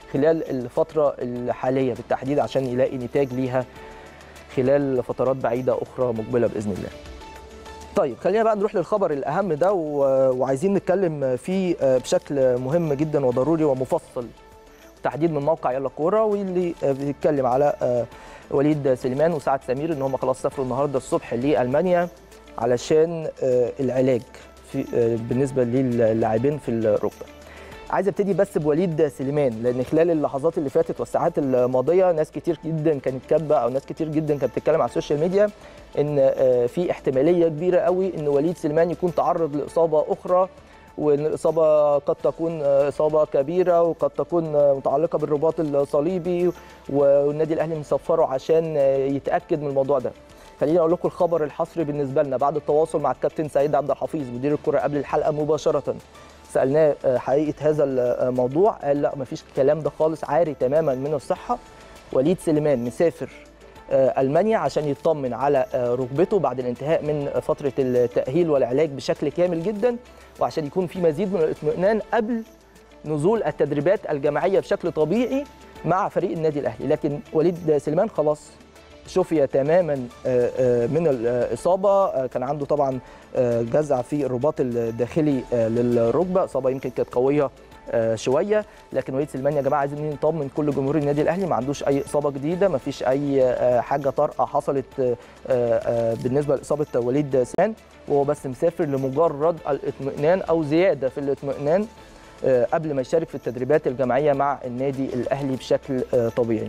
S1: خلال الفتره الحاليه بالتحديد عشان يلاقي نتاج ليها خلال فترات بعيده اخرى مقبله باذن الله. طيب خلينا بقى نروح للخبر الاهم ده وعايزين نتكلم فيه بشكل مهم جدا وضروري ومفصل تحديد من موقع يلا كوره واللي بيتكلم على وليد سليمان وسعد سمير ان هم خلاص سافروا النهارده الصبح لالمانيا علشان العلاج في بالنسبه للاعبين في الركبه. عايز ابتدي بس بوليد سليمان لان خلال اللحظات اللي فاتت والساعات الماضيه ناس كتير جدا كانت كاتبه او ناس كتير جدا كانت بتتكلم على السوشيال ميديا ان في احتماليه كبيره قوي ان وليد سليمان يكون تعرض لاصابه اخرى وان الاصابه قد تكون اصابه كبيره وقد تكون متعلقه بالرباط الصليبي والنادي الاهلي مسفره عشان يتاكد من الموضوع ده خليني اقول لكم الخبر الحصري بالنسبه لنا بعد التواصل مع الكابتن سعيد عبد الحفيظ مدير الكره قبل الحلقه مباشره سالناه حقيقه هذا الموضوع قال لا مفيش الكلام ده خالص عاري تماما من الصحه وليد سليمان مسافر المانيا عشان يطمن على ركبته بعد الانتهاء من فتره التاهيل والعلاج بشكل كامل جدا وعشان يكون في مزيد من الاطمئنان قبل نزول التدريبات الجماعيه بشكل طبيعي مع فريق النادي الاهلي لكن وليد سليمان خلاص شفي تماما من الاصابه كان عنده طبعا جزع في الرباط الداخلي للركبه اصابه يمكن كانت قويه شويه لكن وليد سليمان يا جماعه عايزين نطمن كل جمهور النادي الاهلي ما عندوش اي اصابه جديده ما فيش اي حاجه طارئه حصلت بالنسبه لاصابه وليد سليمان وهو بس مسافر لمجرد الاطمئنان او زياده في الاطمئنان قبل ما يشارك في التدريبات الجماعيه مع النادي الاهلي بشكل طبيعي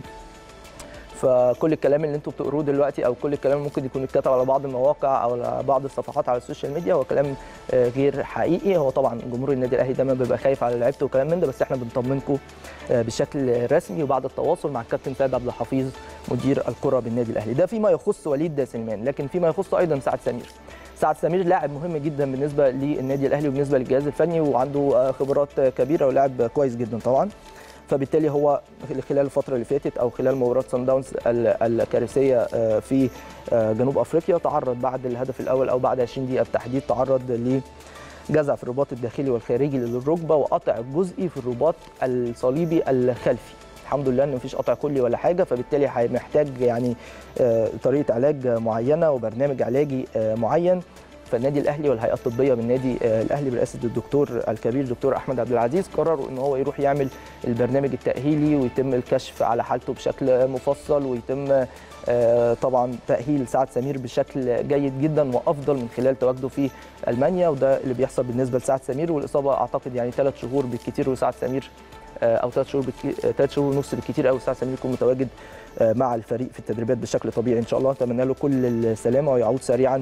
S1: فكل الكلام اللي انتم بتقروه دلوقتي او كل الكلام ممكن يكون اتكتب على بعض المواقع او على بعض الصفحات على السوشيال ميديا هو كلام غير حقيقي هو طبعا جمهور النادي الاهلي دايما بيبقى خايف على لعيبته وكلام من ده بس احنا بنطمنكم بشكل رسمي وبعد التواصل مع الكابتن سيد عبد الحفيظ مدير الكره بالنادي الاهلي ده فيما يخص وليد سليمان لكن فيما يخص ايضا سعد سمير سعد سمير لاعب مهم جدا بالنسبه للنادي الاهلي وبالنسبه للجهاز الفني وعنده خبرات كبيره ولاعب كويس جدا طبعا فبالتالي هو خلال الفتره اللي فاتت او خلال مباراه سان داونز الكارثيه في جنوب افريقيا تعرض بعد الهدف الاول او بعد 20 دقيقه بالتحديد تعرض لجزع في الرباط الداخلي والخارجي للركبه وقطع جزئي في الرباط الصليبي الخلفي الحمد لله ان مفيش قطع كلي ولا حاجه فبالتالي محتاج يعني طريقه علاج معينه وبرنامج علاجي معين فالنادي الاهلي والهيئه الطبيه بالنادي الاهلي برئاسه الدكتور الكبير دكتور احمد عبد العزيز قرروا ان هو يروح يعمل البرنامج التاهيلي ويتم الكشف على حالته بشكل مفصل ويتم طبعا تاهيل سعد سمير بشكل جيد جدا وافضل من خلال تواجده في المانيا وده اللي بيحصل بالنسبه لسعد سمير والاصابه اعتقد يعني ثلاث شهور بالكثير وسعد سمير او ثلاث شهور ثلاث شهور ونص بالكثير قوي سعد سمير يكون متواجد مع الفريق في التدريبات بشكل طبيعي ان شاء الله نتمنى له كل السلامه ويعود سريعا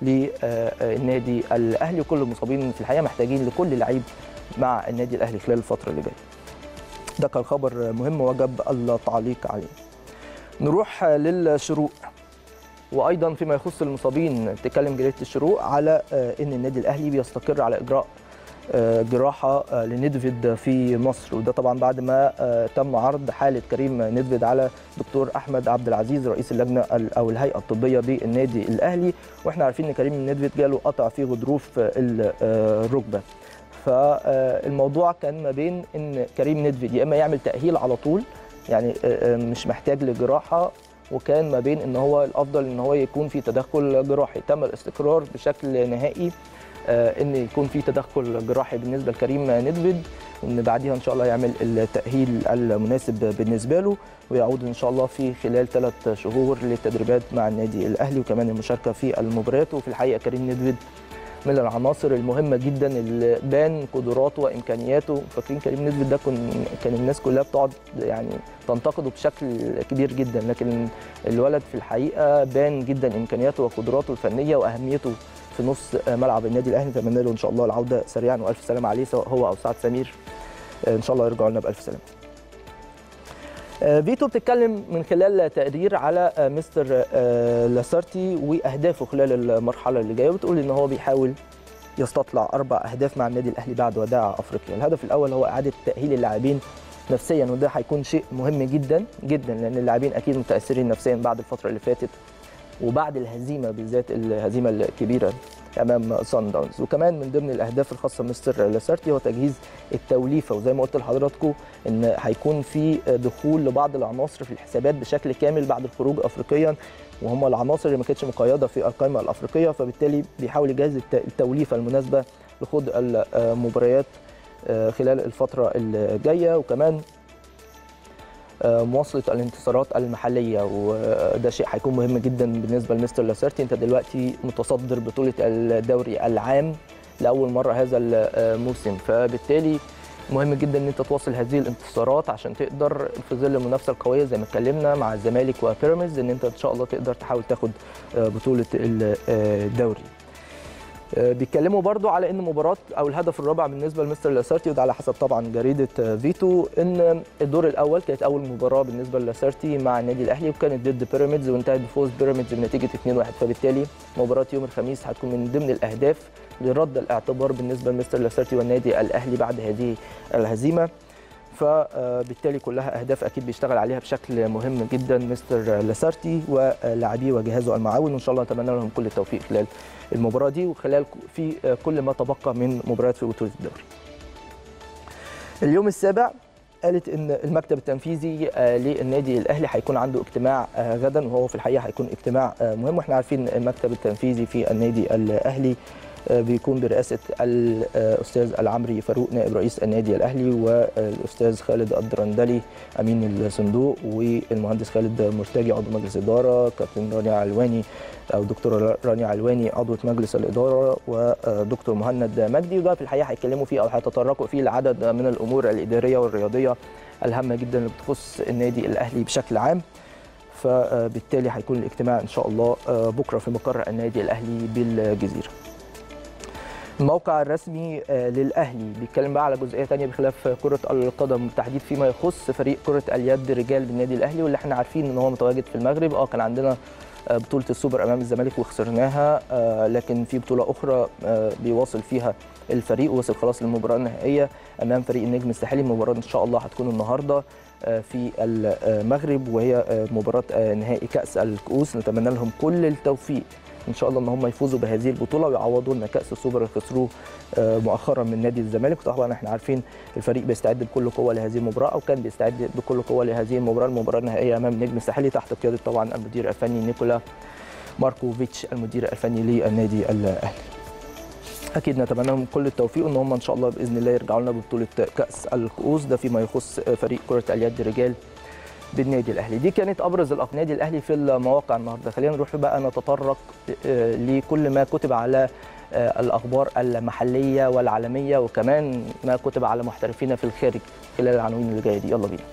S1: للنادي الاهلي وكل المصابين في الحقيقه محتاجين لكل لعيب مع النادي الاهلي خلال الفتره اللي جايه. ده كان خبر مهم وجب التعليق عليه. نروح للشروق وايضا فيما يخص المصابين تتكلم جريده الشروق على ان النادي الاهلي بيستقر على اجراء جراحه لندفيد في مصر وده طبعا بعد ما تم عرض حاله كريم ندفيد على دكتور احمد عبد العزيز رئيس اللجنه او الهيئه الطبيه بالنادي الاهلي واحنا عارفين ان كريم ندفيد جاله قطع في غضروف الركبه فالموضوع كان ما بين ان كريم ندفيد يا اما يعمل تاهيل على طول يعني مش محتاج لجراحه وكان ما بين ان هو الافضل ان هو يكون في تدخل جراحي تم الاستقرار بشكل نهائي ان يكون في تدخل جراحي بالنسبه لكريم ندفد وان بعديها ان شاء الله يعمل التاهيل المناسب بالنسبه له ويعود ان شاء الله في خلال ثلاث شهور للتدريبات مع النادي الاهلي وكمان المشاركه في المباريات وفي الحقيقه كريم ندفد من العناصر المهمه جدا اللي بان قدراته وامكانياته فاكرين كريم ندفد ده كان الناس كلها بتقعد يعني تنتقده بشكل كبير جدا لكن الولد في الحقيقه بان جدا امكانياته وقدراته الفنيه واهميته في نص ملعب النادي الاهلي نتمنى له ان شاء الله العوده سريعا والف سلامه عليه سواء هو او سعد سمير ان شاء الله يرجعوا لنا بالف سلامه. فيتو بتتكلم من خلال تقرير على مستر لاسارتي واهدافه خلال المرحله اللي جايه وبتقول ان هو بيحاول يستطلع اربع اهداف مع النادي الاهلي بعد وداع افريقيا، الهدف الاول هو اعاده تاهيل اللاعبين نفسيا وده هيكون شيء مهم جدا جدا لان اللاعبين اكيد متاثرين نفسيا بعد الفتره اللي فاتت وبعد الهزيمه بالذات الهزيمه الكبيره امام سان داونز وكمان من ضمن الاهداف الخاصه بمستر لاسارتي هو تجهيز التوليفه وزي ما قلت لحضراتكم ان هيكون في دخول لبعض العناصر في الحسابات بشكل كامل بعد الخروج افريقيا وهم العناصر اللي ما كانتش مقيده في القائمه الافريقيه فبالتالي بيحاول يجهز التوليفه المناسبه لخوض المباريات خلال الفتره الجايه وكمان مواصله الانتصارات المحليه وده شيء هيكون مهم جدا بالنسبه لمستر لاسارتي انت دلوقتي متصدر بطوله الدوري العام لاول مره هذا الموسم فبالتالي مهم جدا ان انت تواصل هذه الانتصارات عشان تقدر في ظل المنافسه القويه زي ما اتكلمنا مع الزمالك وبيراميدز ان انت ان شاء الله تقدر تحاول تاخد بطوله الدوري بيتكلموا برضو على ان مباراه او الهدف الرابع بالنسبه لمستر لاسارتي وده على حسب طبعا جريده فيتو ان الدور الاول كانت اول مباراه بالنسبه للاسارتي مع النادي الاهلي وكانت ضد بيراميدز وانتهت بفوز بيراميدز بنتيجه 2-1 فبالتالي مباراه يوم الخميس هتكون من ضمن الاهداف لرد الاعتبار بالنسبه لمستر لاسارتي والنادي الاهلي بعد هذه الهزيمه فبالتالي كلها اهداف اكيد بيشتغل عليها بشكل مهم جدا مستر لاسارتي ولاعبيه وجهازه المعاون وان شاء الله نتمنى لهم كل التوفيق خلال المباراه دي وخلال في كل ما تبقى من مباريات في بطوله الدوري. اليوم السابع قالت ان المكتب التنفيذي للنادي الاهلي هيكون عنده اجتماع غدا وهو في الحقيقه هيكون اجتماع مهم واحنا عارفين المكتب التنفيذي في النادي الاهلي بيكون برئاسه الاستاذ العمري فاروق نائب رئيس النادي الاهلي والاستاذ خالد الدرندلي امين الصندوق والمهندس خالد مرتجي عضو مجلس اداره كابتن رانيا علواني او دكتور رانيا علواني عضوه مجلس الاداره ودكتور مهند مجدي وده في الحقيقه هيتكلموا فيه او هيتطرقوا فيه لعدد من الامور الاداريه والرياضيه الهامه جدا اللي بتخص النادي الاهلي بشكل عام فبالتالي هيكون الاجتماع ان شاء الله بكره في مقر النادي الاهلي بالجزيره الموقع الرسمي للاهلي بيتكلم بقى على جزئيه ثانيه بخلاف كره القدم بالتحديد فيما يخص فريق كره اليد رجال بالنادي الاهلي واللي احنا عارفين ان هو متواجد في المغرب اه كان عندنا بطوله السوبر امام الزمالك وخسرناها لكن في بطوله اخرى بيواصل فيها الفريق وصل خلاص للمباراه النهائيه امام فريق النجم الساحلي المباراه ان شاء الله هتكون النهارده في المغرب وهي مباراه نهائي كاس الكؤوس نتمنى لهم كل التوفيق ان شاء الله ان هم يفوزوا بهذه البطوله ويعوضوا لنا كاس السوبر اللي خسروه مؤخرا من نادي الزمالك طبعا احنا عارفين الفريق بيستعد بكل قوه لهذه المباراه او كان بيستعد بكل قوه لهذه المباراه المباراه النهائيه امام النجم الساحلي تحت قياده طبعا المدير الفني نيكولا ماركوفيتش المدير الفني للنادي الاهلي اكيد نتمنى لهم كل التوفيق ان هم ان شاء الله باذن الله يرجعوا لنا ببطوله كاس الكؤوس ده فيما يخص فريق كره اليد رجال بالنادي الاهلي دي كانت ابرز النادي الاهلي في المواقع النهارده خلينا نروح بقى نتطرق لكل ما كتب على الاخبار المحليه والعالميه وكمان ما كتب على محترفين في الخارج خلال العناوين اللي جايه دي يلا بينا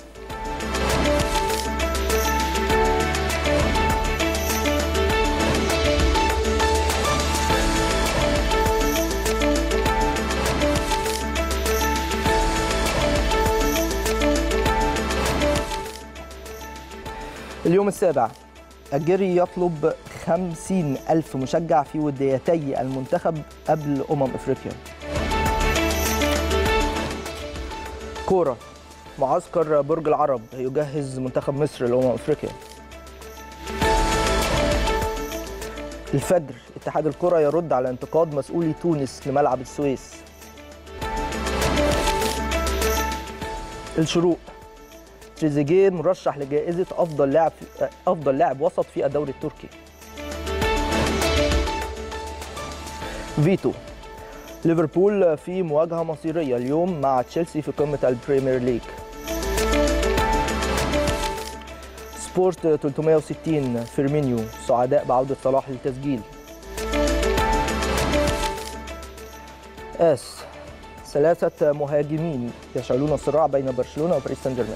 S1: اليوم السابع الجري يطلب 50 ألف مشجع في وديتي المنتخب قبل أمم إفريقيا كورة معسكر برج العرب يجهز منتخب مصر لأمم إفريقيا الفجر اتحاد الكرة يرد على انتقاد مسؤولي تونس لملعب السويس الشروق تريزيجيه مرشح لجائزة أفضل لاعب أفضل لاعب وسط في الدوري التركي. فيتو ليفربول في مواجهة مصيرية اليوم مع تشيلسي في قمة البريمير ليج. سبورت 360 فيرمينيو سعداء بعودة صلاح للتسجيل. اس ثلاثة مهاجمين يشعلون الصراع بين برشلونة وباريس سان جيرمان.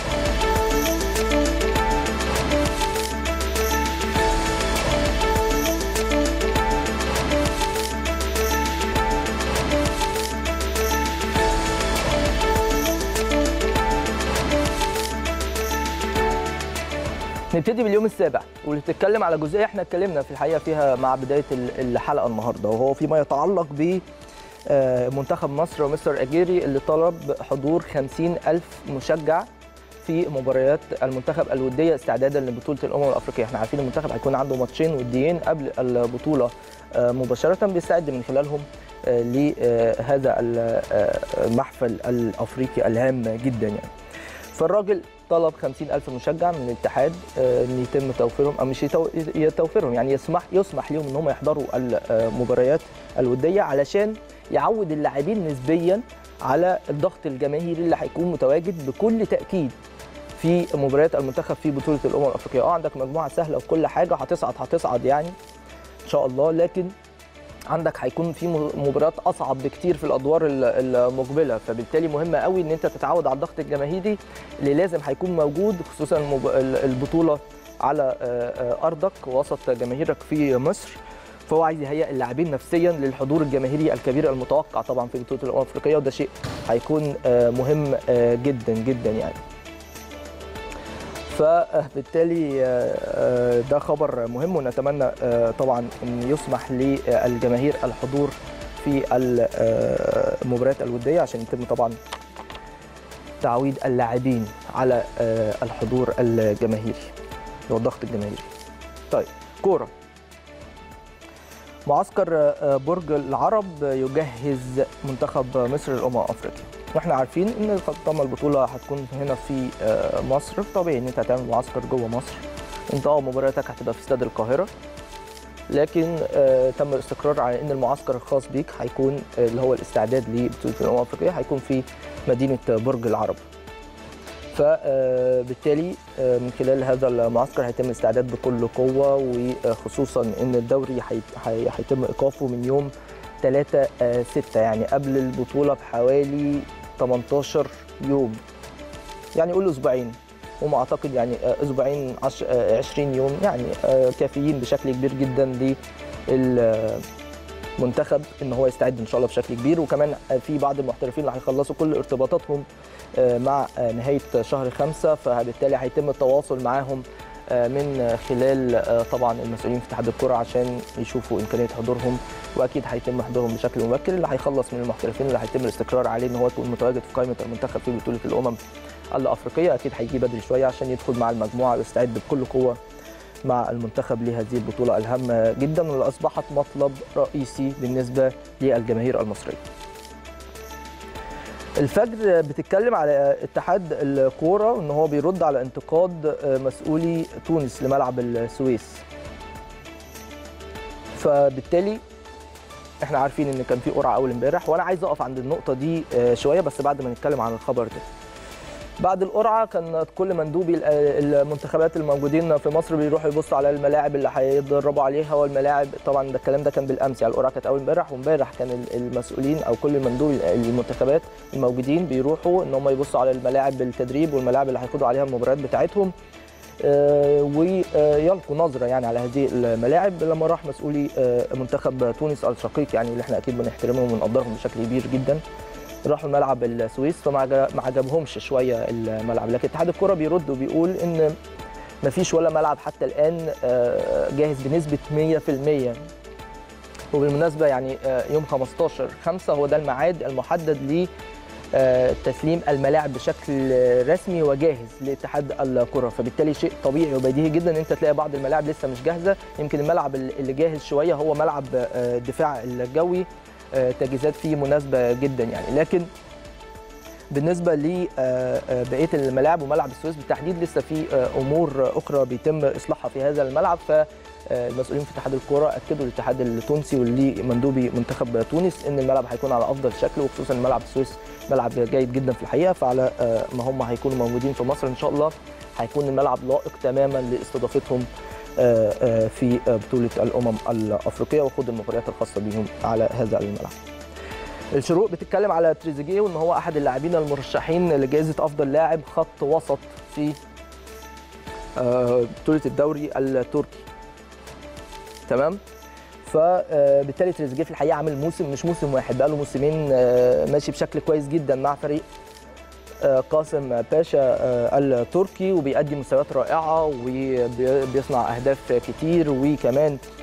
S1: نبتدي باليوم السابع واللي بتتكلم على جزئيه احنا اتكلمنا في الحقيقه فيها مع بدايه الحلقه النهارده وهو فيما يتعلق ب منتخب مصر ومستر اجيري اللي طلب حضور 50 ألف مشجع في مباريات المنتخب الوديه استعدادا لبطوله الامم الافريقيه احنا عارفين المنتخب هيكون عنده ماتشين وديين قبل البطوله مباشره بيستعد من خلالهم لهذا المحفل الافريقي الهام جدا يعني فالراجل طلب 50 ألف مشجع من الاتحاد ان يتم توفيرهم او مش يتوفيرهم يعني يسمح يسمح لهم ان هم يحضروا المباريات الوديه علشان يعود اللاعبين نسبيا على الضغط الجماهيري اللي هيكون متواجد بكل تاكيد في مباريات المنتخب في بطوله الامم الافريقيه اه عندك مجموعه سهله وكل حاجه هتصعد هتصعد يعني ان شاء الله لكن عندك هيكون في مباريات اصعب بكتير في الادوار المقبله فبالتالي مهم قوي ان انت تتعود على الضغط الجماهيري اللي لازم هيكون موجود خصوصا البطوله على ارضك وسط جماهيرك في مصر فهو عايز يهيئ اللاعبين نفسيا للحضور الجماهيري الكبير المتوقع طبعا في بطوله الامم الافريقيه وده شيء هيكون مهم جدا جدا يعني فبالتالي ده خبر مهم ونتمنى طبعا ان يسمح للجماهير الحضور في المباريات الوديه عشان يتم طبعا تعويد اللاعبين على الحضور الجماهيري والضغط الجماهيري. طيب كوره معسكر برج العرب يجهز منتخب مصر للامم الافريقيه. واحنا عارفين ان طالما البطوله هتكون هنا في مصر طبيعي ان انت هتعمل معسكر جوه مصر انت اه مبارياتك هتبقى في استاد القاهره لكن آه تم الاستقرار على ان المعسكر الخاص بيك هيكون اللي هو الاستعداد لبطوله الامم الافريقيه هيكون في مدينه برج العرب فبالتالي من خلال هذا المعسكر هيتم الاستعداد بكل قوه وخصوصا ان الدوري هيتم ايقافه من يوم 3 6 يعني قبل البطوله بحوالي 18 يوم يعني قول اسبوعين هم اعتقد يعني اسبوعين 20 يوم يعني كافيين بشكل كبير جدا للمنتخب ان هو يستعد ان شاء الله بشكل كبير وكمان في بعض المحترفين اللي هيخلصوا كل ارتباطاتهم مع نهايه شهر خمسة فبالتالي هيتم التواصل معاهم من خلال طبعا المسؤولين في اتحاد الكره عشان يشوفوا امكانيه حضورهم واكيد هيتم حضورهم بشكل مبكر اللي هيخلص من المحترفين اللي هيتم الاستقرار عليه ان هو يكون متواجد في قائمه المنتخب في بطوله الامم الافريقيه اكيد هيجي بدري شويه عشان يدخل مع المجموعه ويستعد بكل قوه مع المنتخب لهذه البطوله الهامه جدا واللي اصبحت مطلب رئيسي بالنسبه للجماهير المصريه. الفجر بتتكلم على اتحاد الكوره ان هو بيرد على انتقاد مسؤولي تونس لملعب السويس. فبالتالي احنا عارفين ان كان في قرعه اول امبارح وانا عايز اقف عند النقطه دي شويه بس بعد ما نتكلم عن الخبر ده. بعد القرعه كان كل مندوبي المنتخبات الموجودين في مصر بيروحوا يبصوا على الملاعب اللي هيتدربوا عليها والملاعب طبعا ده الكلام ده كان بالامس يعني القرعه كانت اول امبارح وامبارح كان المسؤولين او كل مندوبي المنتخبات الموجودين بيروحوا ان هم يبصوا على الملاعب التدريب والملاعب اللي هيخوضوا عليها المباريات بتاعتهم آه ويلقوا نظره يعني على هذه الملاعب لما راح مسؤولي آه منتخب تونس الشقيق يعني اللي احنا اكيد بنحترمهم ونقدرهم بشكل كبير جدا راحوا الملعب السويس فما عجبهمش شويه الملعب لكن اتحاد الكره بيرد وبيقول ان ما فيش ولا ملعب حتى الان جاهز بنسبه 100% وبالمناسبه يعني يوم 15 5 هو ده الميعاد المحدد ل تسليم الملاعب بشكل رسمي وجاهز لاتحاد الكره فبالتالي شيء طبيعي وبديهي جدا ان انت تلاقي بعض الملاعب لسه مش جاهزه يمكن الملعب اللي جاهز شويه هو ملعب الدفاع الجوي تجهيزات فيه مناسبه جدا يعني لكن بالنسبه لبقيه الملاعب وملعب السويس بالتحديد لسه في امور اخرى بيتم اصلاحها في هذا الملعب فالمسؤولين في اتحاد الكوره اكدوا للاتحاد التونسي ولمندوبي منتخب تونس ان الملعب هيكون على افضل شكل وخصوصا ملعب السويس ملعب جيد جدا في الحقيقه فعلى ما هم هيكونوا موجودين في مصر ان شاء الله هيكون الملعب لائق تماما لاستضافتهم في بطوله الامم الافريقيه وخوض المباريات الخاصه بهم على هذا الملعب. الشروق بتتكلم على تريزيجيه وان هو احد اللاعبين المرشحين لجائزه افضل لاعب خط وسط في بطوله الدوري التركي. تمام؟ فبالتالي تريزيجيه في الحقيقه عامل موسم مش موسم واحد بقى له موسمين ماشي بشكل كويس جدا مع فريق قاسم باشا التركي وبيقدم مستويات رائعه وبيصنع اهداف كتير وكمان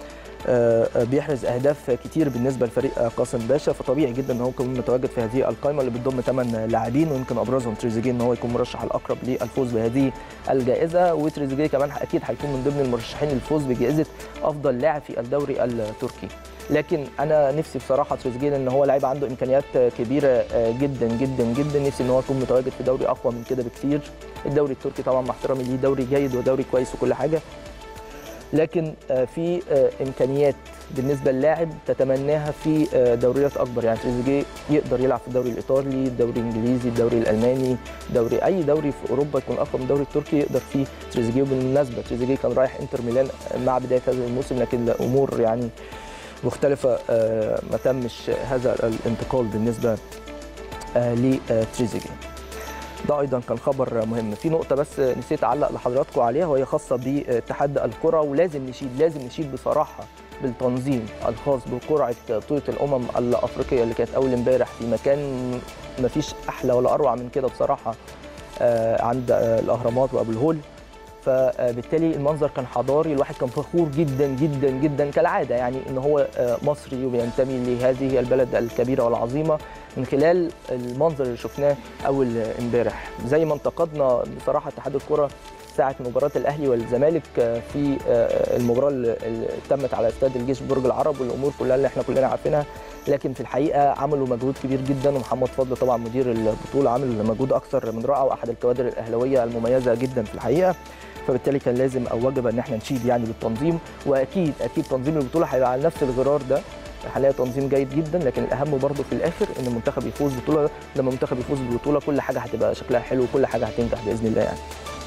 S1: آه، آه، بيحرز اهداف كتير بالنسبه لفريق آه، قاسم باشا فطبيعي جدا ان هو يكون متواجد في هذه القائمه اللي بتضم ثمان لاعبين ويمكن ابرزهم تريزيجيه ان هو يكون مرشح الاقرب للفوز بهذه الجائزه وتريزيجيه كمان اكيد هيكون من ضمن المرشحين للفوز بجائزه افضل لاعب في الدوري التركي لكن انا نفسي بصراحه تريزيجيه لان هو لعيب عنده امكانيات كبيره آه، جدا جدا جدا نفسي ان هو يكون متواجد في دوري اقوى من كده بكتير الدوري التركي طبعا مع احترامي ليه دوري جيد ودوري كويس وكل حاجه لكن آه، في آه، امكانيات بالنسبه للاعب تتمناها في آه، دوريات اكبر يعني تريزيجيه يقدر يلعب في الدوري الايطالي الدوري الانجليزي الدوري الالماني دوري اي دوري في اوروبا يكون اقوى من الدوري التركي يقدر فيه تريزيجيه وبالمناسبه تريزيجيه كان رايح انتر ميلان مع بدايه هذا الموسم لكن الامور يعني مختلفه آه، ما تمش هذا الانتقال بالنسبه آه، لتريزيجيه ده ايضا كان خبر مهم في نقطه بس نسيت اعلق لحضراتكم عليها وهي خاصه باتحاد الكره ولازم نشيد لازم نشيد بصراحه بالتنظيم الخاص بقرعه بطوله الامم الافريقيه اللي كانت اول امبارح في مكان ما فيش احلى ولا اروع من كده بصراحه آه، عند آه، الاهرامات وابو الهول فبالتالي المنظر كان حضاري الواحد كان فخور جدا جدا جدا كالعاده يعني ان هو آه، مصري وبينتمي لهذه البلد الكبيره والعظيمه من خلال المنظر اللي شفناه اول امبارح زي ما انتقدنا بصراحه اتحاد الكره ساعه مباراه الاهلي والزمالك آه، في آه، المباراه اللي اللي تمت على استاد الجيش برج العرب والامور كلها اللي احنا كلنا عارفينها لكن في الحقيقه عملوا مجهود كبير جدا ومحمد فضل طبعا مدير البطوله عامل مجهود اكثر من رائع واحد الكوادر الاهلاويه المميزه جدا في الحقيقه فبالتالي كان لازم او وجب ان احنا نشيد يعني بالتنظيم واكيد اكيد تنظيم البطوله هيبقى على نفس الغرار ده هنلاقي تنظيم جيد جدا لكن الاهم برضه في الاخر ان المنتخب يفوز بطوله لما المنتخب يفوز بالبطوله كل حاجه هتبقى شكلها حلو وكل حاجه هتنجح باذن الله يعني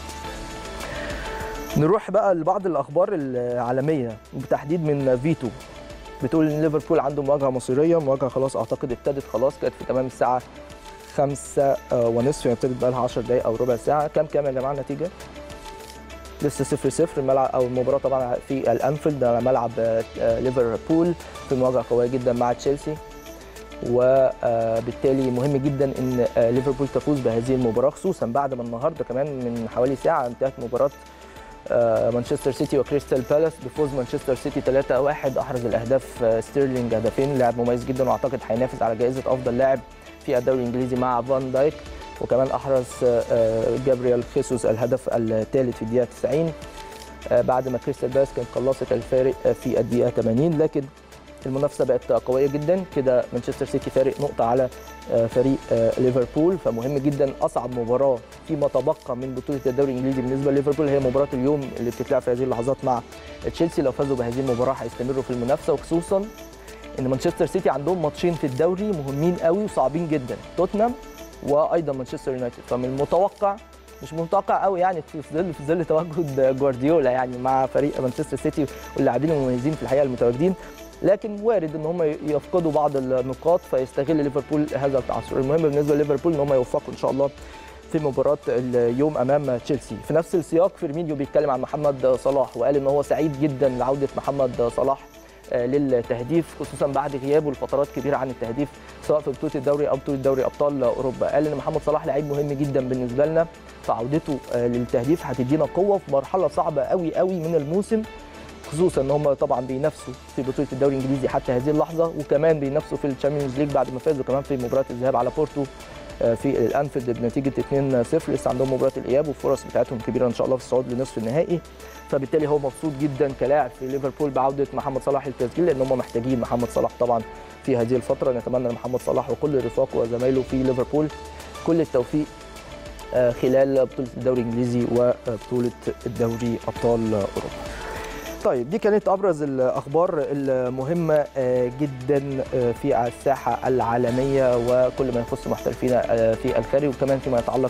S1: نروح بقى لبعض الاخبار العالميه وبالتحديد من فيتو بتقول ان ليفربول عنده مواجهه مصيريه مواجهه خلاص اعتقد ابتدت خلاص كانت في تمام الساعه خمسة آه، ونصف يعني ابتدت بقى لها 10 دقائق او ربع ساعه كام كام يا جماعه النتيجه لسه صفر صفر الملعب او المباراه طبعا في الانفيلد على ملعب آه، آه، ليفربول في مواجهه قويه جدا مع تشيلسي وبالتالي مهم جدا ان آه، ليفربول تفوز بهذه المباراه خصوصا بعد ما النهارده كمان من حوالي ساعه انتهت مباراه آه، مانشستر سيتي وكريستال بالاس بفوز مانشستر سيتي 3-1 احرز الاهداف آه، ستيرلينج هدفين لاعب مميز جدا واعتقد هينافس على جائزه افضل لاعب في الدوري الانجليزي مع فان دايك وكمان احرز آه، آه، جابرييل خيسوس الهدف الثالث في الدقيقه 90 آه، بعد ما كريستال بالاس كانت قلصت الفارق آه، في الدقيقه 80 لكن المنافسه بقت قويه جدا كده مانشستر سيتي فارق نقطه على آه، فريق آه، ليفربول فمهم جدا اصعب مباراه فيما تبقى من بطوله الدوري الانجليزي بالنسبه لليفربول هي مباراه اليوم اللي بتتلعب في هذه اللحظات مع تشيلسي لو فازوا بهذه المباراه هيستمروا في المنافسه وخصوصا ان مانشستر سيتي عندهم ماتشين في الدوري مهمين قوي وصعبين جدا توتنهام وايضا مانشستر يونايتد فمن المتوقع مش متوقع قوي يعني في ظل في ظل تواجد جوارديولا يعني مع فريق مانشستر سيتي واللاعبين المميزين في الحقيقه المتواجدين لكن وارد ان هم يفقدوا بعض النقاط فيستغل ليفربول هذا التعثر المهم بالنسبه لليفربول ان هم يوفقوا ان شاء الله في مباراه اليوم امام تشيلسي في نفس السياق فيرمينيو بيتكلم عن محمد صلاح وقال ان هو سعيد جدا لعوده محمد صلاح آه، للتهديف خصوصا بعد غيابه لفترات كبيره عن التهديف سواء في بطوله الدوري او بطوله دوري ابطال اوروبا قال ان محمد صلاح لعيب مهم جدا بالنسبه لنا فعودته آه، للتهديف هتدينا قوه في مرحله صعبه قوي قوي من الموسم خصوصا ان هم طبعا بينافسوا في بطوله الدوري الانجليزي حتى هذه اللحظه وكمان بينافسوا في الشامبيونز ليج بعد ما فازوا كمان في مباراه الذهاب على بورتو آه، في الانفيلد بنتيجه 2-0 لسه عندهم مباراه الاياب والفرص بتاعتهم كبيره ان شاء الله في الصعود لنصف النهائي فبالتالي هو مبسوط جدا كلاعب في ليفربول بعوده محمد صلاح للتسجيل لان هم محتاجين محمد صلاح طبعا في هذه الفتره نتمنى لمحمد صلاح وكل رفاقه وزمايله في ليفربول كل التوفيق آه، خلال بطوله الدوري الانجليزي وبطوله الدوري ابطال اوروبا طيب دي كانت ابرز الاخبار المهمه آه، جدا آه، في الساحه العالميه وكل ما يخص محترفينا آه، في الخارج وكمان فيما يتعلق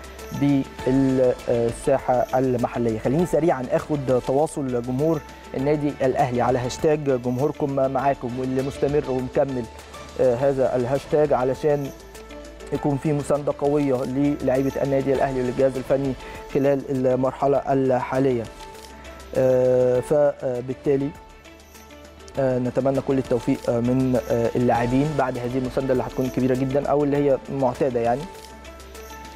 S1: بالساحه المحليه خليني سريعا اخد تواصل جمهور النادي الاهلي على هاشتاج جمهوركم معاكم واللي مستمر ومكمل آه، هذا الهاشتاج علشان يكون في مسانده قويه للاعيبه النادي الاهلي والجهاز الفني خلال المرحله الحاليه آه، فبالتالي آه، نتمنى كل التوفيق آه، من آه، اللاعبين بعد هذه المسانده اللي هتكون كبيره جدا او اللي هي معتاده يعني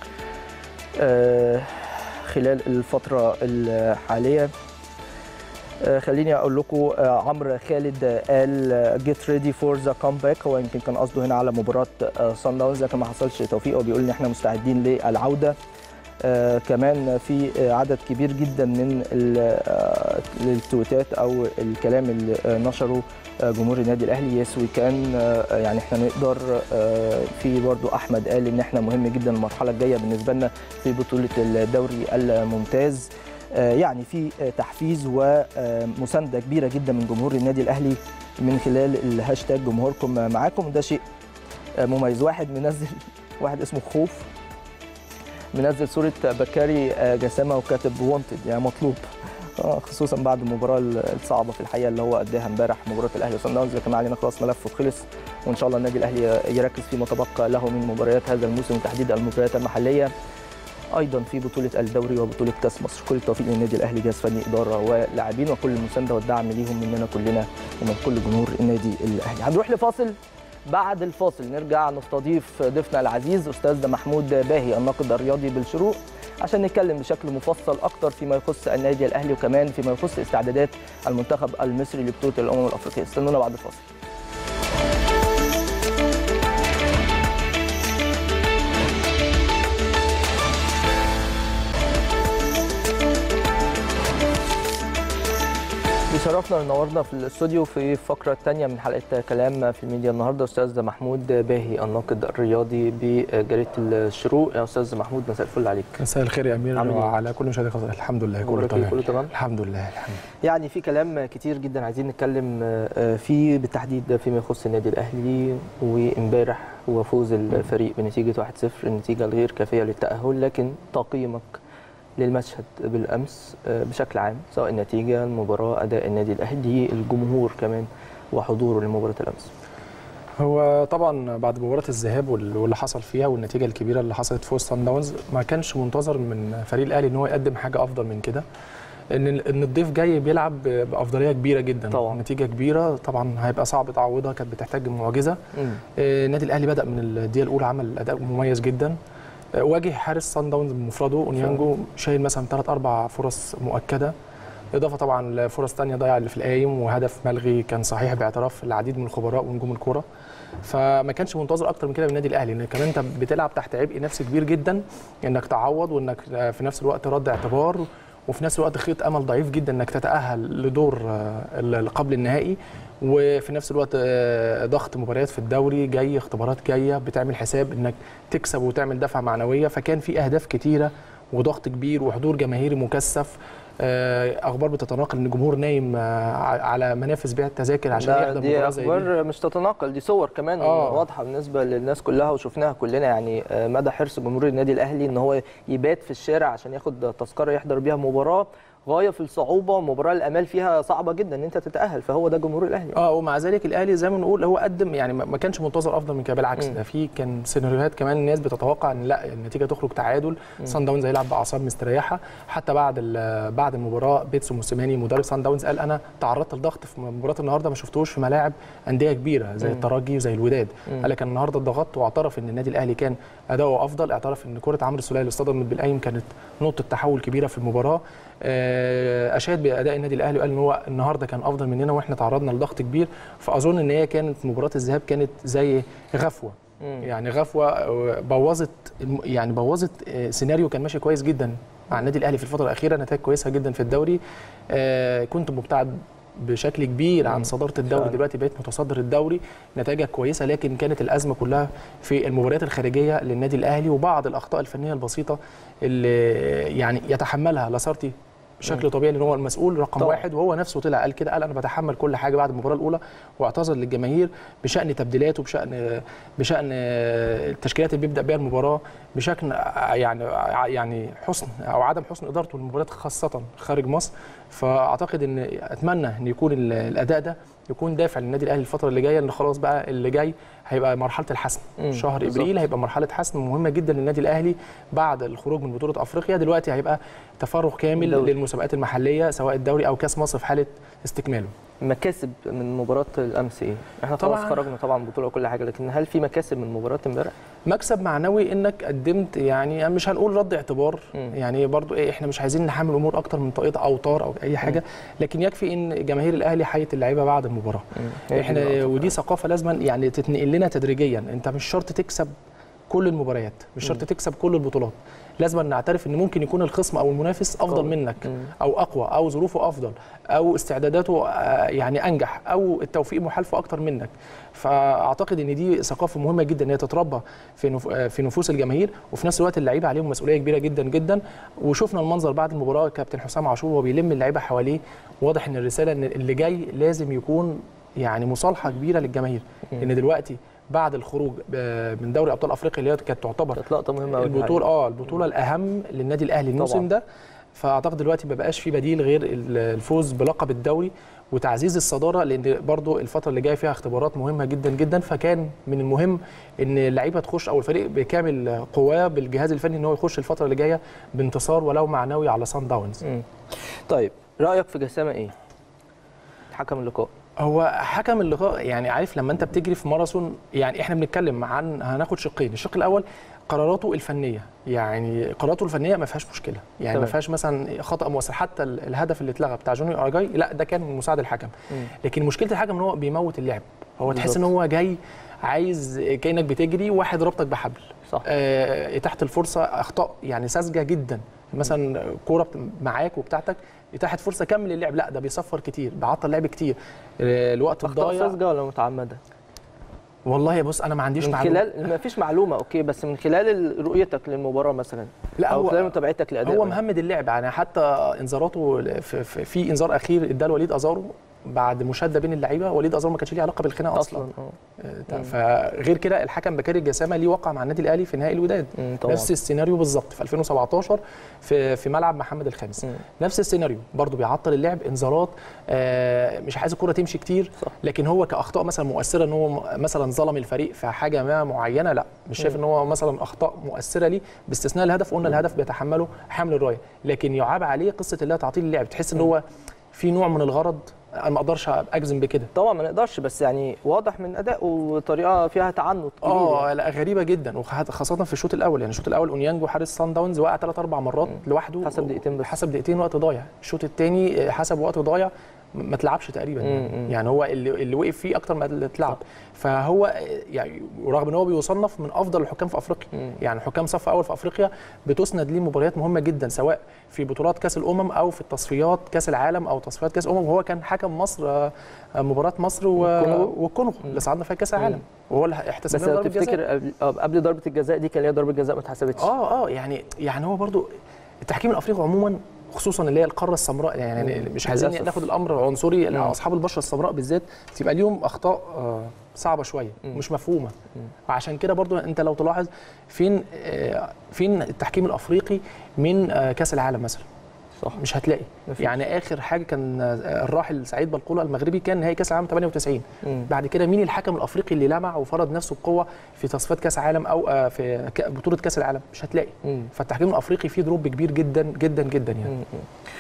S1: آه، خلال الفتره الحاليه آه، خليني اقول لكم آه، عمرو خالد آه، قال جيت ريدي فور ذا كومباك هو يمكن كان قصده هنا على مباراه صن داونز لكن ما حصلش توفيق وبيقول ان احنا مستعدين للعوده آه كمان في آه عدد كبير جدا من ال- آه التويتات او الكلام اللي آه نشره آه جمهور النادي الاهلي يس وي كان آه يعني احنا نقدر آه في برضو احمد قال ان احنا مهم جدا المرحله الجايه بالنسبه لنا في بطوله الدوري الممتاز آه يعني في آه تحفيز ومسانده كبيره جدا من جمهور النادي الاهلي من خلال الهاشتاج جمهوركم معاكم وده شيء آه مميز واحد منزل واحد اسمه خوف منزل صوره بكاري آه، جسامه وكاتب وونتد يعني مطلوب آه، خصوصا بعد المباراه الصعبه في الحقيقه اللي هو اداها امبارح مباراه الاهلي وصن داونز لكن ما علينا خلاص ملفه خلص وان شاء الله النادي الاهلي يركز فيما تبقى له من مباريات هذا الموسم وتحديد المباريات المحليه ايضا في بطوله الدوري وبطوله كاس مصر كل التوفيق للنادي الاهلي جهاز فني اداره ولاعبين وكل المسانده والدعم ليهم مننا كلنا ومن كل جمهور النادي الاهلي هنروح لفاصل بعد الفاصل نرجع نستضيف ضيفنا العزيز استاذ محمود باهي الناقد الرياضي بالشروق عشان نتكلم بشكل مفصل اكتر فيما يخص النادي الاهلي وكمان فيما يخص استعدادات المنتخب المصري لبطوله الامم الافريقيه استنونا بعد الفاصل بيشرفنا ونورنا في الاستوديو في الفقره الثانيه من حلقه كلام في الميديا النهارده استاذ محمود باهي الناقد الرياضي بجريده الشروق يا استاذ محمود مساء الفل عليك
S2: مساء الخير يا امير
S1: عامل إيه؟
S2: وعلى كل مشاهدي قناه الحمد لله كله
S1: أخبارك إيه؟
S2: تمام
S1: كله تمام
S2: الحمد لله الحمد
S1: يعني في كلام كتير جدا عايزين نتكلم آه، فيه بالتحديد فيما يخص النادي الاهلي وامبارح هو فوز الفريق بنتيجه 1-0 النتيجه الغير كافيه للتاهل لكن تقييمك للمشهد بالامس آه، بشكل عام سواء النتيجه المباراه اداء النادي الاهلي الجمهور كمان وحضوره لمباراه الامس
S2: هو طبعا بعد مباراه الذهاب وال- واللي حصل فيها والنتيجه الكبيره اللي حصلت فوز سان داونز ما كانش منتظر من فريق الاهلي ان هو يقدم حاجه افضل من كده ان ان الضيف جاي بيلعب بافضليه كبيره جدا
S1: طبعاً.
S2: نتيجه كبيره طبعا هيبقى صعب تعوضها كانت بتحتاج معجزه
S1: مم.
S2: آه، النادي الاهلي بدا من الدقيقه الاولى عمل اداء مميز جدا آه، واجه حارس سان داونز بمفرده اونيانجو شايل مثلا ثلاث اربع فرص مؤكده اضافه طبعا لفرص ثانيه ضيع اللي في القايم وهدف ملغي كان صحيح باعتراف العديد من الخبراء ونجوم الكره فما كانش منتظر اكتر من كده من النادي الاهلي ان كمان انت بتلعب تحت عبء نفسي كبير جدا انك تعوض وانك آه، في نفس الوقت رد اعتبار وفي نفس الوقت خيط امل ضعيف جدا انك تتاهل لدور آه، ال- قبل النهائي وفي نفس الوقت آه، ضغط مباريات في الدوري جاي اختبارات جايه بتعمل حساب انك تكسب وتعمل دفعه معنويه فكان في اهداف كتيره وضغط كبير وحضور جماهيري مكثف آه، اخبار بتتناقل ان الجمهور نايم آه، ع- على منافذ بيع التذاكر عشان
S1: ده
S2: يحضر
S1: دي
S2: مباراه زي دي
S1: اخبار مش تتناقل دي صور كمان
S2: آه.
S1: واضحه بالنسبه للناس كلها وشفناها كلنا يعني آه، مدى حرص جمهور النادي الاهلي ان هو يبات في الشارع عشان ياخد تذكره يحضر بيها مباراه غايه في الصعوبه ومباراه الامال فيها صعبه جدا ان انت تتاهل فهو ده جمهور الاهلي
S2: اه ومع ذلك الاهلي زي ما بنقول هو قدم يعني ما ما كانش منتظر افضل من كده بالعكس
S1: مم.
S2: ده في كان سيناريوهات كمان الناس بتتوقع ان لا النتيجه تخرج تعادل سان داونز هيلعب باعصاب مستريحه حتى بعد ال- بعد المباراه بيتسو موسيماني مدرب سان داونز قال انا تعرضت لضغط في مباراه النهارده ما شفتوش في ملاعب انديه كبيره زي
S1: مم.
S2: الترجي وزي الوداد
S1: مم.
S2: قال لك أنا النهارده ضغطت واعترف ان النادي الاهلي كان اداؤه افضل اعترف ان كره عمرو السوليه اللي اصطدمت بالقايم كانت نقطه تحول كبيره في المباراه آه، اشاد باداء النادي الاهلي وقال ان هو النهارده كان افضل مننا واحنا تعرضنا لضغط كبير فاظن ان هي كانت مباراه الذهاب كانت زي غفوه
S1: مم.
S2: يعني غفوه آه، بوظت الم- يعني بوظت آه، سيناريو كان ماشي كويس جدا مع النادي الاهلي في الفتره الاخيره نتائج كويسه جدا في الدوري آه، كنت مبتعد بشكل كبير
S1: مم.
S2: عن صداره الدوري
S1: فعلا.
S2: دلوقتي بقيت متصدر الدوري نتائجها كويسه لكن كانت الازمه كلها في المباريات الخارجيه للنادي الاهلي وبعض الاخطاء الفنيه البسيطه اللي يعني يتحملها لاسارتي بشكل طبيعي لان هو المسؤول رقم
S1: طبعا.
S2: واحد وهو نفسه طلع قال كده قال انا بتحمل كل حاجه بعد المباراه الاولى واعتذر للجماهير بشان تبديلاته بشان بشان التشكيلات اللي بيبدا بيها المباراه بشكل يعني يعني حسن او عدم حسن ادارته للمباريات خاصه خارج مصر فاعتقد ان اتمنى ان يكون ال- الاداء ده يكون دافع للنادي الاهلي الفتره اللي جايه ان خلاص بقى اللي جاي هيبقى مرحله الحسم
S1: مم،
S2: شهر
S1: بالظبط.
S2: ابريل هيبقى مرحله حسم مهمه جدا للنادي الاهلي بعد الخروج من بطوله افريقيا دلوقتي هيبقى تفرغ كامل
S1: الدوري.
S2: للمسابقات المحليه سواء الدوري او كاس مصر في حاله استكماله
S1: مكاسب من مباراه الامس ايه احنا خلاص
S2: طبعاً.
S1: خرجنا طبعا بطوله وكل حاجه لكن هل في مكاسب من مباراه امبارح
S2: مكسب معنوي انك قدمت يعني مش هنقول رد اعتبار
S1: مم.
S2: يعني برضو ايه احنا مش عايزين نحمل امور اكتر من طاقه اوتار او اي حاجه لكن يكفي ان جماهير الاهلي حيت اللعيبه بعد المباراه
S1: هي دي
S2: احنا
S1: النقطة
S2: ودي
S1: فعلاً.
S2: ثقافه لازم يعني تتنقل لنا تدريجيا انت مش شرط تكسب كل المباريات مش شرط
S1: مم.
S2: تكسب كل البطولات لازم نعترف ان ممكن يكون الخصم او المنافس افضل
S1: قوي.
S2: منك
S1: مم.
S2: او اقوى او ظروفه افضل او استعداداته آه، يعني انجح او التوفيق محالفه اكتر منك فاعتقد ان دي ثقافه مهمه جدا ان هي تتربى في نف- آه، في نفوس الجماهير وفي نفس الوقت اللعيبه عليهم مسؤوليه كبيره جدا جدا وشفنا المنظر بعد المباراه كابتن حسام عاشور وهو بيلم اللعيبه حواليه واضح ان الرساله ان اللي جاي لازم يكون يعني مصالحه كبيره للجماهير ان دلوقتي بعد الخروج آه، من دوري ابطال افريقيا اللي هي كانت تعتبر
S1: كانت لقطه مهمه قوي
S2: البطوله اه البطوله الاهم للنادي الاهلي الموسم
S1: طبعاً.
S2: ده فاعتقد دلوقتي ما بقاش في بديل غير ال- الفوز بلقب الدوري وتعزيز الصداره لان برضو الفتره اللي جايه فيها اختبارات مهمه جدا جدا فكان من المهم ان اللعيبه تخش او الفريق بكامل قواه بالجهاز الفني ان هو يخش الفتره اللي جايه بانتصار ولو معنوي على سان داونز
S1: مم. طيب رايك في جسامه ايه حكم اللقاء
S2: هو حكم اللقاء يعني عارف لما انت بتجري في ماراثون يعني احنا بنتكلم عن هناخد شقين الشق الاول قراراته الفنيه يعني قراراته الفنيه ما فيهاش مشكله يعني
S1: تمام.
S2: ما فيهاش مثلا خطا مؤثر حتى ال- الهدف اللي اتلغى بتاع جونيور اراجاي لا ده كان من مساعد الحكم
S1: مم.
S2: لكن مشكله الحكم ان هو بيموت اللعب هو تحس ان
S1: بالظبط.
S2: هو جاي عايز كانك بتجري واحد ربطك بحبل
S1: صح
S2: آه، تحت الفرصه اخطاء يعني ساذجه جدا مثلا كوره بت- معاك وبتاعتك اتاحت فرصه كمل اللعب لا ده بيصفر كتير بيعطل لعب كتير آه، الوقت
S1: اخطاء
S2: الضايع
S1: ساذجه ولا متعمده
S2: والله بص انا ما عنديش
S1: من
S2: معلومه
S1: خلال ما فيش معلومه اوكي بس من خلال رؤيتك للمباراه مثلا
S2: لا
S1: او خلال
S2: هو
S1: متابعتك لادائه
S2: هو مهمد اللعب يعني حتى انذاراته في, في, في انذار اخير اداه لوليد ازارو بعد مشاده بين اللعيبه وليد ازارو ما كانش ليه علاقه بالخناقه اصلا,
S1: اصلا اه
S2: أصلاً. آه، فغير كده الحكم بكاري الجسامه ليه وقع مع النادي الاهلي في نهائي الوداد
S1: مم، طبعا
S2: نفس السيناريو بالظبط في 2017 في في ملعب محمد الخامس
S1: مم.
S2: نفس السيناريو برضه بيعطل اللعب انذارات آه مش عايز الكره تمشي كتير
S1: صح.
S2: لكن هو كاخطاء مثلا مؤثره ان هو م- مثلا ظلم الفريق في حاجه ما معينه لا مش شايف ان هو مثلا اخطاء مؤثره ليه باستثناء الهدف قلنا الهدف بيتحمله حمل الرايه لكن يعاب عليه قصه اللي هي تعطيل اللعب تحس ان هو في نوع من الغرض انا ما اقدرش اجزم بكده
S1: طبعا ما نقدرش بس يعني واضح من ادائه وطريقه فيها تعنت كبير
S2: اه
S1: يعني.
S2: لا غريبه جدا وخاصه في الشوط الاول يعني الشوط الاول اونيانجو حارس سان داونز وقع ثلاث اربع مرات لوحده
S1: حسب دقيقتين بس.
S2: حسب دقيقتين وقت ضايع الشوط الثاني حسب وقت ضايع ما اتلعبش تقريبا
S1: مم، مم.
S2: يعني هو اللي, اللي وقف فيه اكتر ما اللي اتلعب فهو يعني ورغم ان هو بيصنف من افضل الحكام في افريقيا
S1: مم.
S2: يعني حكام صف اول في افريقيا بتسند ليه مباريات مهمه جدا سواء في بطولات كاس الامم او في التصفيات كاس العالم او تصفيات كاس الامم وهو كان حكم مصر آه، مباراه مصر و-
S1: والكونغو.
S2: والكونغو اللي صعدنا فيها كاس العالم وهو اللي احتسب
S1: بس
S2: لنا
S1: لو
S2: ضربة جزاء.
S1: تفتكر قبل, آه، قبل ضربه الجزاء دي كان ليها ضربه جزاء ما اتحسبتش
S2: اه اه يعني يعني هو برضو التحكيم الافريقي عموما خصوصا اللي هي القاره السمراء يعني
S1: مم.
S2: مش عايزين
S1: للأسف.
S2: ناخد الامر عنصري
S1: مم.
S2: اصحاب البشره السمراء بالذات تبقى ليهم اخطاء آه، صعبه شويه
S1: مم.
S2: مش مفهومه وعشان كده برضو انت لو تلاحظ فين آه، فين التحكيم الافريقي من آه، كاس العالم مثلا
S1: صح
S2: مش هتلاقي
S1: مفيش.
S2: يعني اخر حاجه كان آه، الراحل سعيد بلقوله المغربي كان نهائي كاس العالم 98
S1: مم.
S2: بعد كده مين الحكم الافريقي اللي لمع وفرض نفسه بقوه في تصفيات كاس عالم او آه، في ك- بطوله كاس العالم مش هتلاقي
S1: مم.
S2: فالتحكيم الافريقي فيه دروب كبير جدا جدا جدا يعني
S1: مم.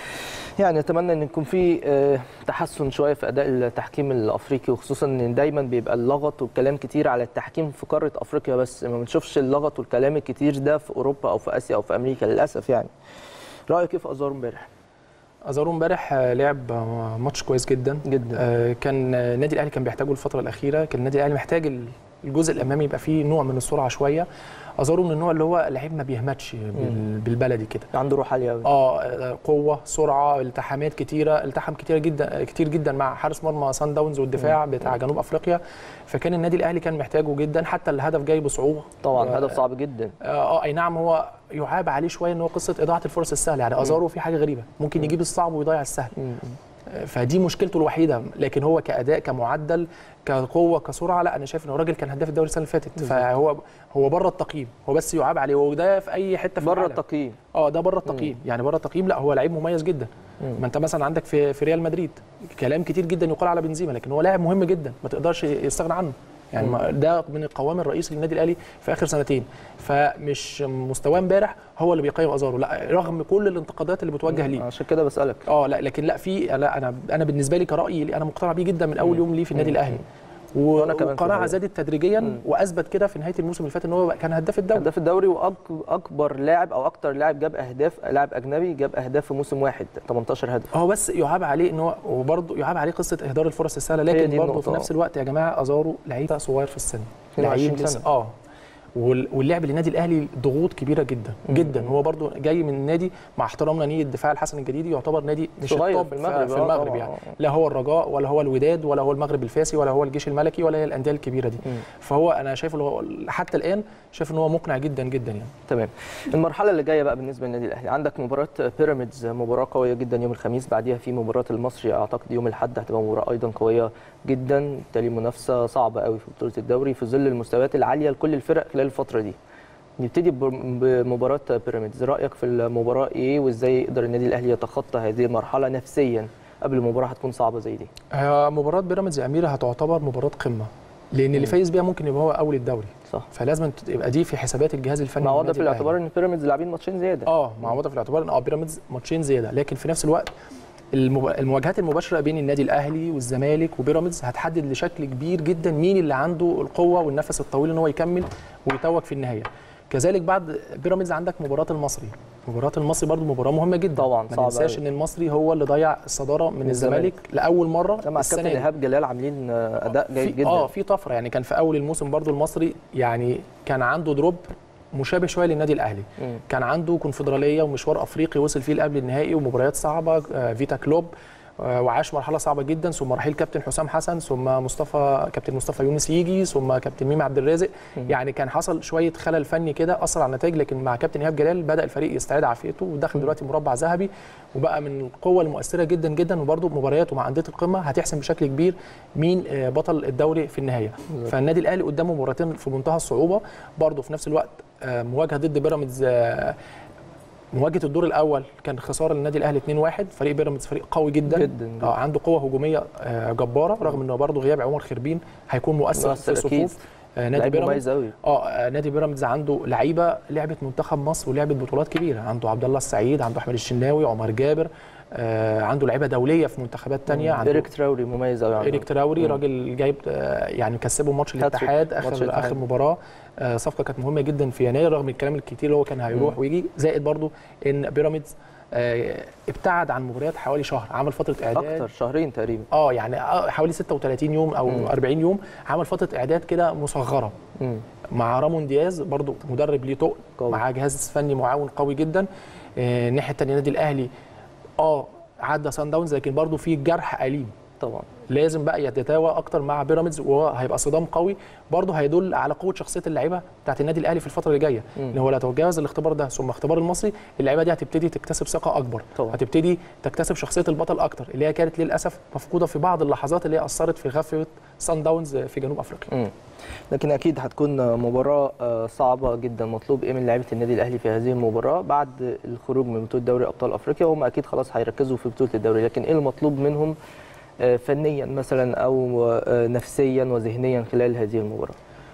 S1: يعني اتمنى ان يكون في آه، تحسن شويه في اداء التحكيم الافريقي وخصوصا ان دايما بيبقى اللغط والكلام كتير على التحكيم في قاره افريقيا بس ما بنشوفش اللغط والكلام الكتير ده في اوروبا او في اسيا او في امريكا للاسف يعني رايك ايه في ازار امبارح
S2: ازارو امبارح آه، لعب آه، ماتش كويس جدا
S1: جدا
S2: آه، كان آه، النادي الاهلي كان بيحتاجه الفتره الاخيره كان النادي الاهلي محتاج ال- الجزء الامامي يبقى فيه نوع من السرعه شويه ازارو من النوع اللي هو لعيب ما بيهمتش بال- بالبلدي كده
S1: عنده روح عاليه قوي
S2: اه قوه سرعه التحامات كتيره التحم كتير جدا كتير جدا مع حارس مرمى سان داونز والدفاع بتاع جنوب افريقيا فكان النادي الاهلي كان محتاجه جدا حتى الهدف جاي بصعوبه
S1: طبعا
S2: آه،
S1: هدف صعب جدا
S2: اه آه، اي نعم هو يعاب عليه شويه ان هو قصه اضاعه الفرص السهله يعني ازارو في حاجه غريبه ممكن يجيب الصعب ويضيع السهل
S1: مم.
S2: آه، فدي مشكلته الوحيده لكن هو كاداء كمعدل كقوه كسرعه لا انا شايف ان هو راجل كان هداف الدوري السنه اللي فاتت فهو هو بره التقييم هو بس يعاب عليه وده في اي حته في
S1: بره
S2: العالم.
S1: التقييم
S2: اه ده بره التقييم يعني بره التقييم لا هو لعيب مميز جدا
S1: مم.
S2: ما انت مثلا عندك في في ريال مدريد كلام كتير جدا يقال على بنزيما لكن هو لاعب مهم جدا ما تقدرش يستغنى عنه يعني ما- ده من القوام الرئيسي للنادي الاهلي في اخر سنتين فمش مستواه امبارح هو اللي بيقيم ازارو لا رغم كل الانتقادات اللي بتوجه ليه
S1: عشان كده بسالك
S2: اه لا لكن لا في لا انا انا بالنسبه لي كرايي انا مقتنع بيه جدا من اول يوم ليه في النادي الاهلي و-
S1: وأنا كمان في
S2: وقناعه
S1: الحقيقة.
S2: زادت تدريجيا واثبت كده في نهايه الموسم اللي فات ان هو كان هداف الدوري
S1: هداف الدوري واكبر لاعب او اكتر لاعب جاب اهداف لاعب اجنبي جاب اهداف في موسم واحد 18 هدف
S2: هو بس يعاب عليه ان هو وبرضه يعاب عليه قصه اهدار الفرص السهله
S1: هي
S2: لكن
S1: دي
S2: برضه في
S1: النقطة،
S2: نفس الوقت يا جماعه ازارو لعيب صغير في السن
S1: 22
S2: لعيب
S1: سنة.
S2: لسه اه وال- واللعب للنادي الاهلي ضغوط كبيره جدا جدا هو برضه جاي من نادي مع احترامنا نادي الدفاع الحسن الجديدي يعتبر نادي مش
S1: صغير
S2: التوب
S1: في المغرب،
S2: في
S1: آه
S2: المغرب
S1: طبعاً،
S2: يعني
S1: آه.
S2: لا هو الرجاء ولا هو الوداد ولا هو المغرب الفاسي ولا هو الجيش الملكي ولا هي الانديه الكبيره دي فهو انا شايف اللي هو حتى الان شايف ان هو مقنع جدا جدا يعني
S1: تمام المرحله اللي جايه بقى بالنسبه للنادي الاهلي عندك مباراه بيراميدز مباراه قويه جدا يوم الخميس بعديها في مباراه المصري اعتقد يوم الاحد هتبقى مباراه ايضا قويه جدا بالتالي منافسه صعبه قوي في بطوله الدوري في ظل المستويات العاليه لكل الفرق خلال الفتره دي نبتدي بم- بمباراه بيراميدز رايك في المباراه ايه وازاي يقدر النادي الاهلي يتخطى هذه المرحله نفسيا قبل المباراه هتكون صعبه زي دي
S2: آه، مباراه بيراميدز يا اميره هتعتبر مباراه قمه لان اللي فايز بيها ممكن يبقى هو اول الدوري
S1: صح
S2: فلازم تبقى دي في حسابات الجهاز الفني
S1: مع وضع
S2: للنادي
S1: في الاعتبار
S2: الأهلي.
S1: ان بيراميدز لاعبين ماتشين زياده
S2: اه مع وضع في الاعتبار ان اه بيراميدز ماتشين زياده لكن في نفس الوقت المب- المواجهات المباشره بين النادي الاهلي والزمالك وبيراميدز هتحدد لشكل كبير جدا مين اللي عنده القوه والنفس الطويل ان هو يكمل ويتوج في النهايه كذلك بعد بيراميدز عندك مباراه المصري مباراه المصري برضو مباراه مهمه جدا
S1: طبعاً،
S2: ما
S1: صعبة
S2: ننساش
S1: أوي.
S2: ان المصري هو اللي ضيع الصداره من
S1: الزمالك.
S2: الزمالك لاول مره
S1: مع الكابتن
S2: السنه دي.
S1: ايهاب جلال عاملين آه، اداء جيد
S2: في
S1: جدا
S2: اه في طفره يعني كان في اول الموسم برضو المصري يعني كان عنده دروب مشابه شويه للنادي الاهلي
S1: مم.
S2: كان عنده كونفدراليه ومشوار افريقي وصل فيه قبل النهائي ومباريات صعبه آه، فيتا كلوب آه، وعاش مرحله صعبه جدا ثم رحيل كابتن حسام حسن ثم مصطفى كابتن مصطفى يونس يجي ثم كابتن ميمي عبد الرازق يعني كان حصل شويه خلل فني كده اثر على النتائج لكن مع كابتن ايهاب جلال بدا الفريق يستعيد عافيته ودخل دلوقتي مربع ذهبي وبقى من القوه المؤثره جدا جدا وبرده مبارياته مع انديه القمه هتحسم بشكل كبير مين آه، بطل الدوري في النهايه فالنادي الاهلي قدامه مباراتين في منتهى الصعوبه برده في نفس الوقت آه، مواجهه ضد بيراميدز آه، مواجهه الدور الاول كان خساره للنادي الاهلي 2-1 فريق بيراميدز فريق قوي جدا
S1: جداً.
S2: اه عنده قوه هجوميه آه، جباره رغم انه برضه غياب عمر خربين هيكون مؤثر,
S1: مؤثر
S2: في
S1: أكيد.
S2: صفوف آه، نادي
S1: لعيب
S2: بيراميدز
S1: مميز قوي
S2: اه آه، نادي بيراميدز عنده لعيبه لعبت منتخب مصر ولعبت بطولات كبيره عنده عبد الله السعيد عنده احمد الشناوي عمر جابر آه عنده لعيبه دوليه في منتخبات تانية عنده
S1: ايريك تراوري مميز قوي
S2: ايريك تراوري راجل جايب آه، يعني كسبه ماتش
S1: هاتريك،
S2: الاتحاد
S1: ماتش
S2: اخر
S1: الاتحاد.
S2: اخر مباراه آه، صفقه كانت مهمه جدا في يناير رغم الكلام الكتير اللي هو كان هيروح ويجي زائد برضو ان بيراميدز آه، ابتعد عن مباريات حوالي شهر عمل فتره اعداد
S1: اكتر شهرين تقريبا
S2: اه يعني آه، حوالي 36 يوم او
S1: مم.
S2: 40 يوم عمل فتره اعداد كده مصغره
S1: مم.
S2: مع رامون دياز برضو مدرب ليه تقل
S1: قوي.
S2: مع جهاز فني معاون قوي جدا آه، الناحيه الثانيه النادي الاهلي اه عدى سان داونز لكن برضو في جرح اليم
S1: طبعا
S2: لازم بقى يتداوى اكتر مع بيراميدز وهو هيبقى صدام قوي برضه هيدل على قوه شخصيه اللعيبه بتاعت النادي الاهلي في الفتره اللي جايه ان هو لو تجاوز الاختبار ده ثم اختبار المصري اللعيبه دي هتبتدي تكتسب ثقه اكبر
S1: طبعا.
S2: هتبتدي تكتسب شخصيه البطل اكتر اللي هي كانت للاسف مفقوده في بعض اللحظات اللي هي اثرت في غفوه سان داونز في جنوب افريقيا
S1: مم. لكن اكيد هتكون مباراه آه، صعبه جدا مطلوب ايه من لعيبه النادي الاهلي في هذه المباراه بعد الخروج من بطوله دوري ابطال افريقيا هم اكيد خلاص هيركزوا في بطوله الدوري لكن ايه المطلوب منهم آه، فنيا مثلا او آه، نفسيا وذهنيا خلال هذه المباراه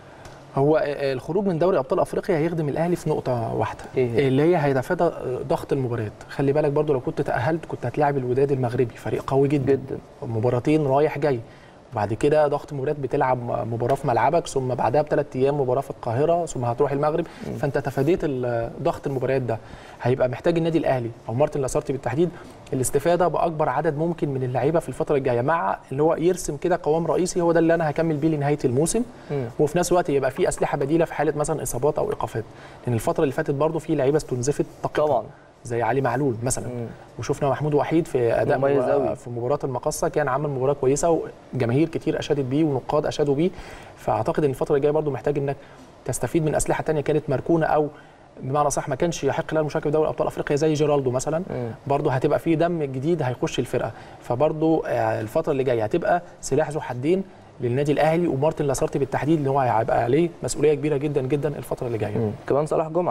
S2: هو آه، الخروج من دوري ابطال افريقيا هيخدم الاهلي في نقطه واحده
S1: إيه هي؟
S2: اللي هي هيتفادى آه، ضغط المباريات خلي بالك برضو لو كنت تاهلت كنت هتلاعب الوداد المغربي فريق قوي جدا
S1: جدا
S2: مباراتين رايح جاي وبعد كده ضغط مباريات بتلعب مباراه في ملعبك ثم بعدها بثلاث ايام مباراه في القاهره ثم هتروح المغرب فانت تفاديت ال- ضغط المباريات ده هيبقى محتاج النادي الاهلي او مارتن لاسارتي بالتحديد الاستفاده باكبر عدد ممكن من اللعيبه في الفتره الجايه مع اللي هو يرسم كده قوام رئيسي هو ده اللي انا هكمل بيه لنهايه الموسم
S1: مم.
S2: وفي نفس الوقت يبقى في اسلحه بديله في حاله مثلا اصابات او ايقافات لان الفتره اللي فاتت برضو في لعيبه استنزفت طاقتها
S1: طبعا
S2: زي علي معلول مثلا
S1: مم.
S2: وشفنا محمود وحيد في اداء
S1: مميز
S2: مباراة-
S1: أوي.
S2: في مباراه المقصه كان عمل مباراه كويسه وجماهير كتير اشادت بيه ونقاد اشادوا بيه فاعتقد ان الفتره الجايه برضو محتاج انك تستفيد من اسلحه تانية كانت مركونه او بمعنى صح ما كانش يحق لها المشاركه في دوري ابطال افريقيا زي جيرالدو مثلا
S1: مم.
S2: برضه هتبقى في دم جديد هيخش الفرقه فبرضه آه، الفتره اللي جايه هتبقى سلاح ذو حدين للنادي الاهلي ومارتن لاسارتي بالتحديد اللي هو هيبقى عليه مسؤوليه كبيره جدا جدا الفتره اللي جايه
S1: مم. كمان صلاح جمعه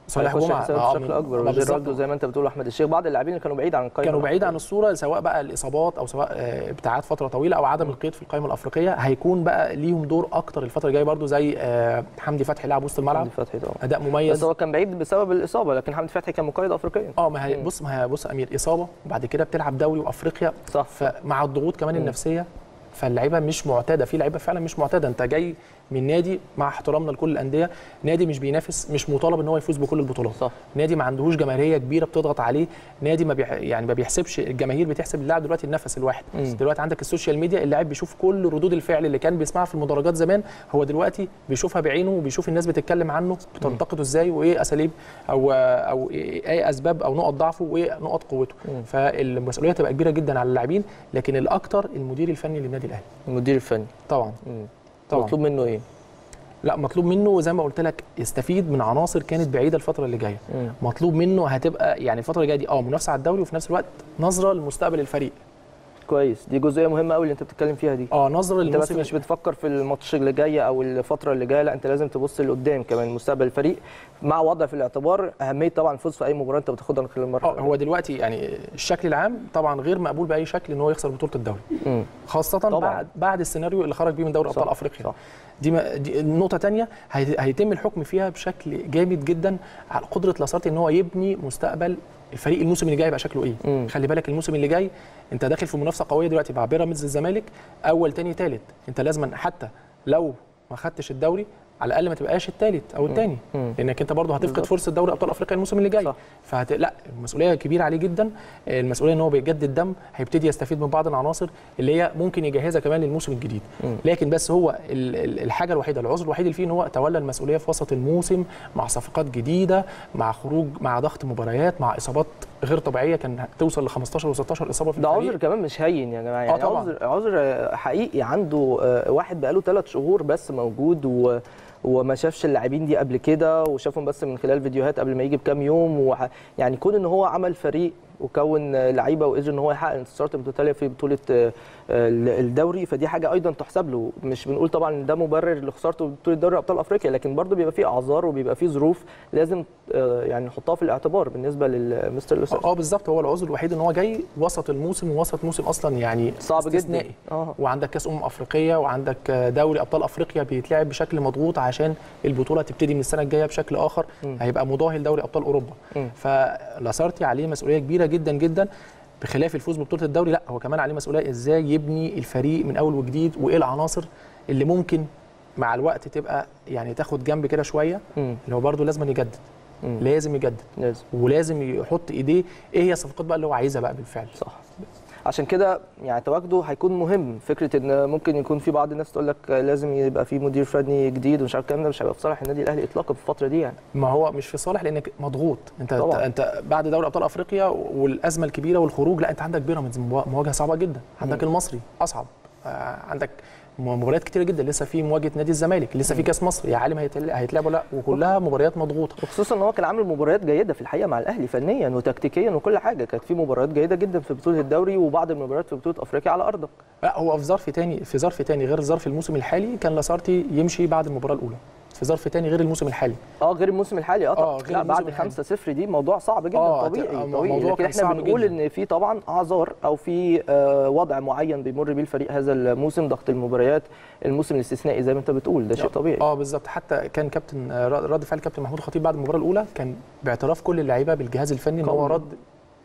S2: صالح
S1: هيخش
S2: جمعه
S1: حساب
S2: آه،
S1: بشكل
S2: من-
S1: اكبر
S2: آه، بالظبط.
S1: وجيرالدو زي ما انت بتقول احمد الشيخ بعض اللاعبين اللي كانوا بعيد عن القائمه
S2: كانوا بعيد عن
S1: الأفريقية.
S2: الصوره سواء بقى الاصابات او سواء آه، ابتعاد فتره طويله او عدم القيد في القائمه الافريقيه هيكون بقى ليهم دور اكتر الفتره الجايه برضو زي آه، حمدي فتحي لاعب وسط الملعب
S1: حمدي فتحي طبعا
S2: اداء
S1: بس
S2: مميز
S1: هو كان بعيد بسبب الاصابه لكن حمدي فتحي كان مقيد افريقيا
S2: اه ما هي
S1: مم.
S2: بص ما هي بص يا امير اصابه وبعد كده بتلعب دوري وافريقيا
S1: صح
S2: فمع الضغوط كمان
S1: مم.
S2: النفسيه فاللعيبه مش معتاده في لعيبه فعلا مش معتاده انت جاي من نادي مع احترامنا لكل الانديه نادي مش بينافس مش مطالب ان هو يفوز بكل البطولات
S1: صح
S2: نادي ما عندهوش جماهيريه كبيره بتضغط عليه نادي ما بيح... يعني ما بيحسبش الجماهير بتحسب اللاعب دلوقتي النفس الواحد
S1: مم.
S2: دلوقتي عندك السوشيال ميديا اللاعب بيشوف كل ردود الفعل اللي كان بيسمعها في المدرجات زمان هو دلوقتي بيشوفها بعينه وبيشوف الناس بتتكلم عنه بتنتقده ازاي وايه اساليب او او ايه إيه اسباب او نقط ضعفه وايه نقط قوته
S1: مم.
S2: فالمسؤوليه تبقى كبيره جدا على اللاعبين لكن الاكتر المدير الفني للنادي الاهلي
S1: المدير الفني
S2: طبعا
S1: مم.
S2: طبعا
S1: مطلوب منه ايه؟
S2: لا مطلوب منه زي ما قلت لك يستفيد من عناصر كانت بعيده الفتره اللي جايه
S1: مم.
S2: مطلوب منه هتبقى يعني الفتره اللي جايه دي اه منافسه على الدوري وفي نفس الوقت نظره لمستقبل الفريق
S1: كويس دي جزئيه مهمه قوي اللي انت بتتكلم فيها دي
S2: اه نظره
S1: انت بس
S2: للموسم
S1: مش بتفكر في الماتش اللي جاي او الفتره اللي جايه لا انت لازم تبص لقدام كمان مستقبل الفريق مع وضع في الاعتبار اهميه طبعا الفوز في اي مباراه انت بتاخدها من خلال المره
S2: اه هو دلوقتي يعني الشكل العام طبعا غير مقبول باي شكل ان هو يخسر بطوله الدوري
S1: مم.
S2: خاصه
S1: طبعاً.
S2: بعد بعد السيناريو اللي خرج بيه من دوري ابطال
S1: صح،
S2: افريقيا
S1: صح.
S2: دي, ما دي نقطه تانية هي- هيتم الحكم فيها بشكل جامد جدا على قدره لاسارتي ان هو يبني مستقبل الفريق الموسم اللي جاي يبقى شكله ايه
S1: مم.
S2: خلي بالك الموسم اللي جاي انت داخل في منافسه قويه دلوقتي مع بيراميدز الزمالك اول تاني تالت انت لازما حتى لو ما خدتش الدوري على الاقل ما تبقاش التالت او التاني
S1: مم.
S2: لانك انت برضه هتفقد
S1: بالظبط.
S2: فرصه دوري ابطال افريقيا الموسم اللي جاي
S1: صح.
S2: فهت... لا المسؤوليه كبيره عليه جدا المسؤوليه ان هو بيجدد دم هيبتدي يستفيد من بعض العناصر اللي هي ممكن يجهزها كمان للموسم الجديد
S1: مم.
S2: لكن بس هو ال- ال- الحاجه الوحيده العذر الوحيد اللي فيه ان هو تولى المسؤوليه في وسط الموسم مع صفقات جديده مع خروج مع ضغط مباريات مع اصابات غير طبيعيه كان توصل ل 15 و16 اصابه في
S1: ده
S2: الفريق
S1: عذر كمان مش هين يا جماعه يعني
S2: طبعاً.
S1: عذر عذر حقيقي عنده آه، واحد بقاله ثلاث شهور بس موجود و وما شافش اللاعبين دي قبل كده وشافهم بس من خلال فيديوهات قبل ما يجي بكام يوم وح... يعني كون ان هو عمل فريق وكون آه، لعيبه وقدر ان هو يحقق انتصارات متتاليه في بطوله آه، آه، الدوري فدي حاجه ايضا تحسب له مش بنقول طبعا ان ده مبرر لخسارته بطوله دوري ابطال افريقيا لكن برضه بيبقى فيه اعذار وبيبقى فيه ظروف لازم آه، يعني نحطها في الاعتبار بالنسبه للمستر لوسير
S2: اه بالظبط هو العذر الوحيد ان هو جاي وسط الموسم ووسط موسم اصلا يعني
S1: صعب جدا
S2: استثنائي.
S1: اه
S2: وعندك كاس امم افريقيه وعندك دوري ابطال افريقيا بيتلعب بشكل مضغوط عشان البطوله تبتدي من السنه الجايه بشكل اخر
S1: مم.
S2: هيبقى مضاهي لدوري ابطال اوروبا
S1: مم.
S2: فلاسارتي عليه مسؤوليه كبيره جدا جدا بخلاف الفوز ببطوله الدوري لا هو كمان عليه مسؤوليه ازاي يبني الفريق من اول وجديد وايه العناصر اللي ممكن مع الوقت تبقى يعني تاخد جنب كده شويه
S1: مم.
S2: اللي هو برده لازم يجدد
S1: مم.
S2: لازم يجدد
S1: لازم
S2: ولازم يحط ايديه ايه هي الصفقات بقى اللي هو عايزها بقى بالفعل
S1: صح عشان كده يعني تواجده هيكون مهم فكره ان ممكن يكون في بعض الناس تقول لك لازم يبقى في مدير فني جديد ومش عارف الكلام ده مش هيبقى في صالح النادي الاهلي اطلاقا في الفتره دي يعني
S2: ما هو مش في صالح لانك مضغوط انت
S1: طبعاً.
S2: انت, انت بعد دوري ابطال افريقيا والازمه الكبيره والخروج لا انت عندك بيراميدز موا- مواجهه صعبه جدا عندك
S1: مم.
S2: المصري اصعب آه، عندك م- مباريات كتيره جدا لسه في مواجهه نادي الزمالك لسه في كاس مصر يا عالم هيتل- هيتلعب ولا لا وكلها مباريات مضغوطه
S1: وخصوصا ان هو كان عامل مباريات جيده في الحقيقه مع الاهلي فنيا وتكتيكيا وكل حاجه كانت في مباريات جيده جدا في بطوله الدوري وبعض المباريات في بطوله افريقيا على ارضك
S2: لا هو في ظرف تاني في ظرف تاني غير ظرف الموسم الحالي كان لاسارتي يمشي بعد المباراه الاولى في ظرف تاني غير الموسم الحالي
S1: اه غير الموسم الحالي اه
S2: آه،
S1: طبعا
S2: غير
S1: لا
S2: الموسم
S1: بعد
S2: الحالي.
S1: 5 0 دي موضوع صعب جدا
S2: آه،
S1: طبيعي
S2: آه،
S1: طبيعي
S2: موضوع
S1: لكن
S2: كان
S1: احنا
S2: صعب
S1: بنقول
S2: جداً.
S1: ان في طبعا اعذار او في آه، وضع معين بيمر بيه الفريق هذا الموسم ضغط المباريات الموسم الاستثنائي زي ما انت بتقول ده شيء طبيعي
S2: اه بالظبط حتى كان كابتن آه، رد فعل كابتن محمود خطيب بعد المباراه الاولى كان باعتراف كل اللعيبه بالجهاز الفني ان هو
S1: قوي.
S2: رد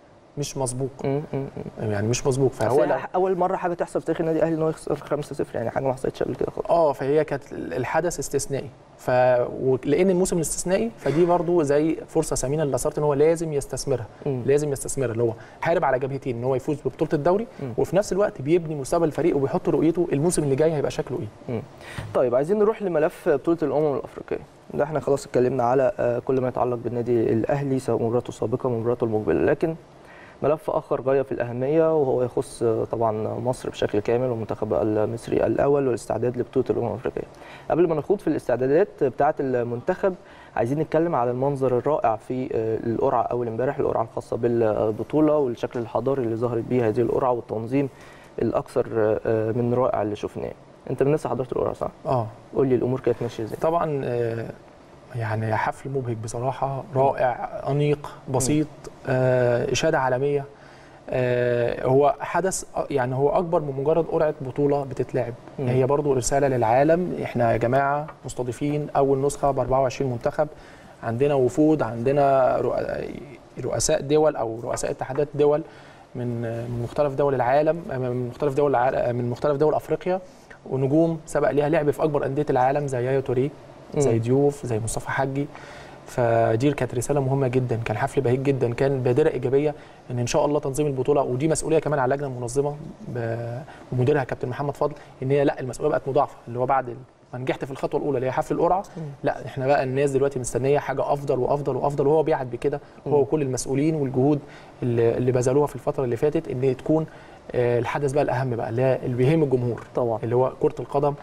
S2: مش مسبوق
S1: م- م- م.
S2: يعني مش مسبوق
S1: بس
S2: فهو
S1: هي
S2: لا
S1: اول مره حاجه تحصل في تاريخ النادي الاهلي ان هو يخسر 5 0 يعني حاجه ما حصلتش قبل كده خالص
S2: اه فهي كانت الحدث استثنائي ف ولان الموسم الاستثنائي فدي برضو زي فرصه ثمينه للاسارتي ان هو لازم يستثمرها
S1: مم.
S2: لازم يستثمرها اللي هو حارب على جبهتين ان هو يفوز ببطوله الدوري
S1: مم.
S2: وفي نفس الوقت بيبني مستقبل الفريق وبيحط رؤيته الموسم اللي جاي هيبقى شكله ايه
S1: طيب عايزين نروح لملف بطوله الامم الافريقيه ده احنا خلاص اتكلمنا على آه، كل ما يتعلق بالنادي الاهلي سواء مباراته السابقه ومباراته المقبله لكن ملف اخر غايه في الاهميه وهو يخص آه، طبعا مصر بشكل كامل والمنتخب المصري الاول والاستعداد لبطوله الامم الافريقيه قبل ما نخوض في الاستعدادات بتاعه المنتخب عايزين نتكلم على المنظر الرائع في آه، القرعه اول امبارح القرعه الخاصه بالبطوله والشكل الحضاري اللي ظهرت بيه هذه القرعه والتنظيم الاكثر آه، من رائع اللي شفناه انت من الناس اللي حضرت القرعه صح
S2: اه
S1: قول لي الامور كانت ماشيه ازاي
S2: طبعا آه، يعني حفل مبهج بصراحه رائع انيق بسيط آه اشاده عالميه آه هو حدث يعني هو اكبر من مجرد قرعه بطوله بتتلعب
S1: مم.
S2: هي برضو رساله للعالم احنا يا جماعه مستضيفين اول نسخه ب 24 منتخب عندنا وفود عندنا رؤ- رؤساء دول او رؤساء اتحادات دول من من مختلف دول العالم من مختلف دول الع- من مختلف دول افريقيا ونجوم سبق ليها لعب في اكبر انديه العالم زي يايا توريه زي
S1: مم.
S2: ضيوف زي مصطفى حجي فدي كانت رساله مهمه جدا كان حفل بهيج جدا كان بادره ايجابيه ان ان شاء الله تنظيم البطوله ودي مسؤوليه كمان على اللجنه المنظمه ب- ومديرها كابتن محمد فضل ان هي لا المسؤوليه بقت مضاعفه اللي هو بعد ما نجحت في الخطوه الاولى اللي هي حفل القرعه لا احنا بقى الناس دلوقتي مستنيه حاجه افضل وافضل وافضل وهو بيعد بكده هو وكل المسؤولين والجهود اللي, اللي بذلوها في الفتره اللي فاتت ان تكون آه، الحدث بقى الاهم بقى اللي هي- اللي بيهم الجمهور
S1: طبعا
S2: اللي هو كره القدم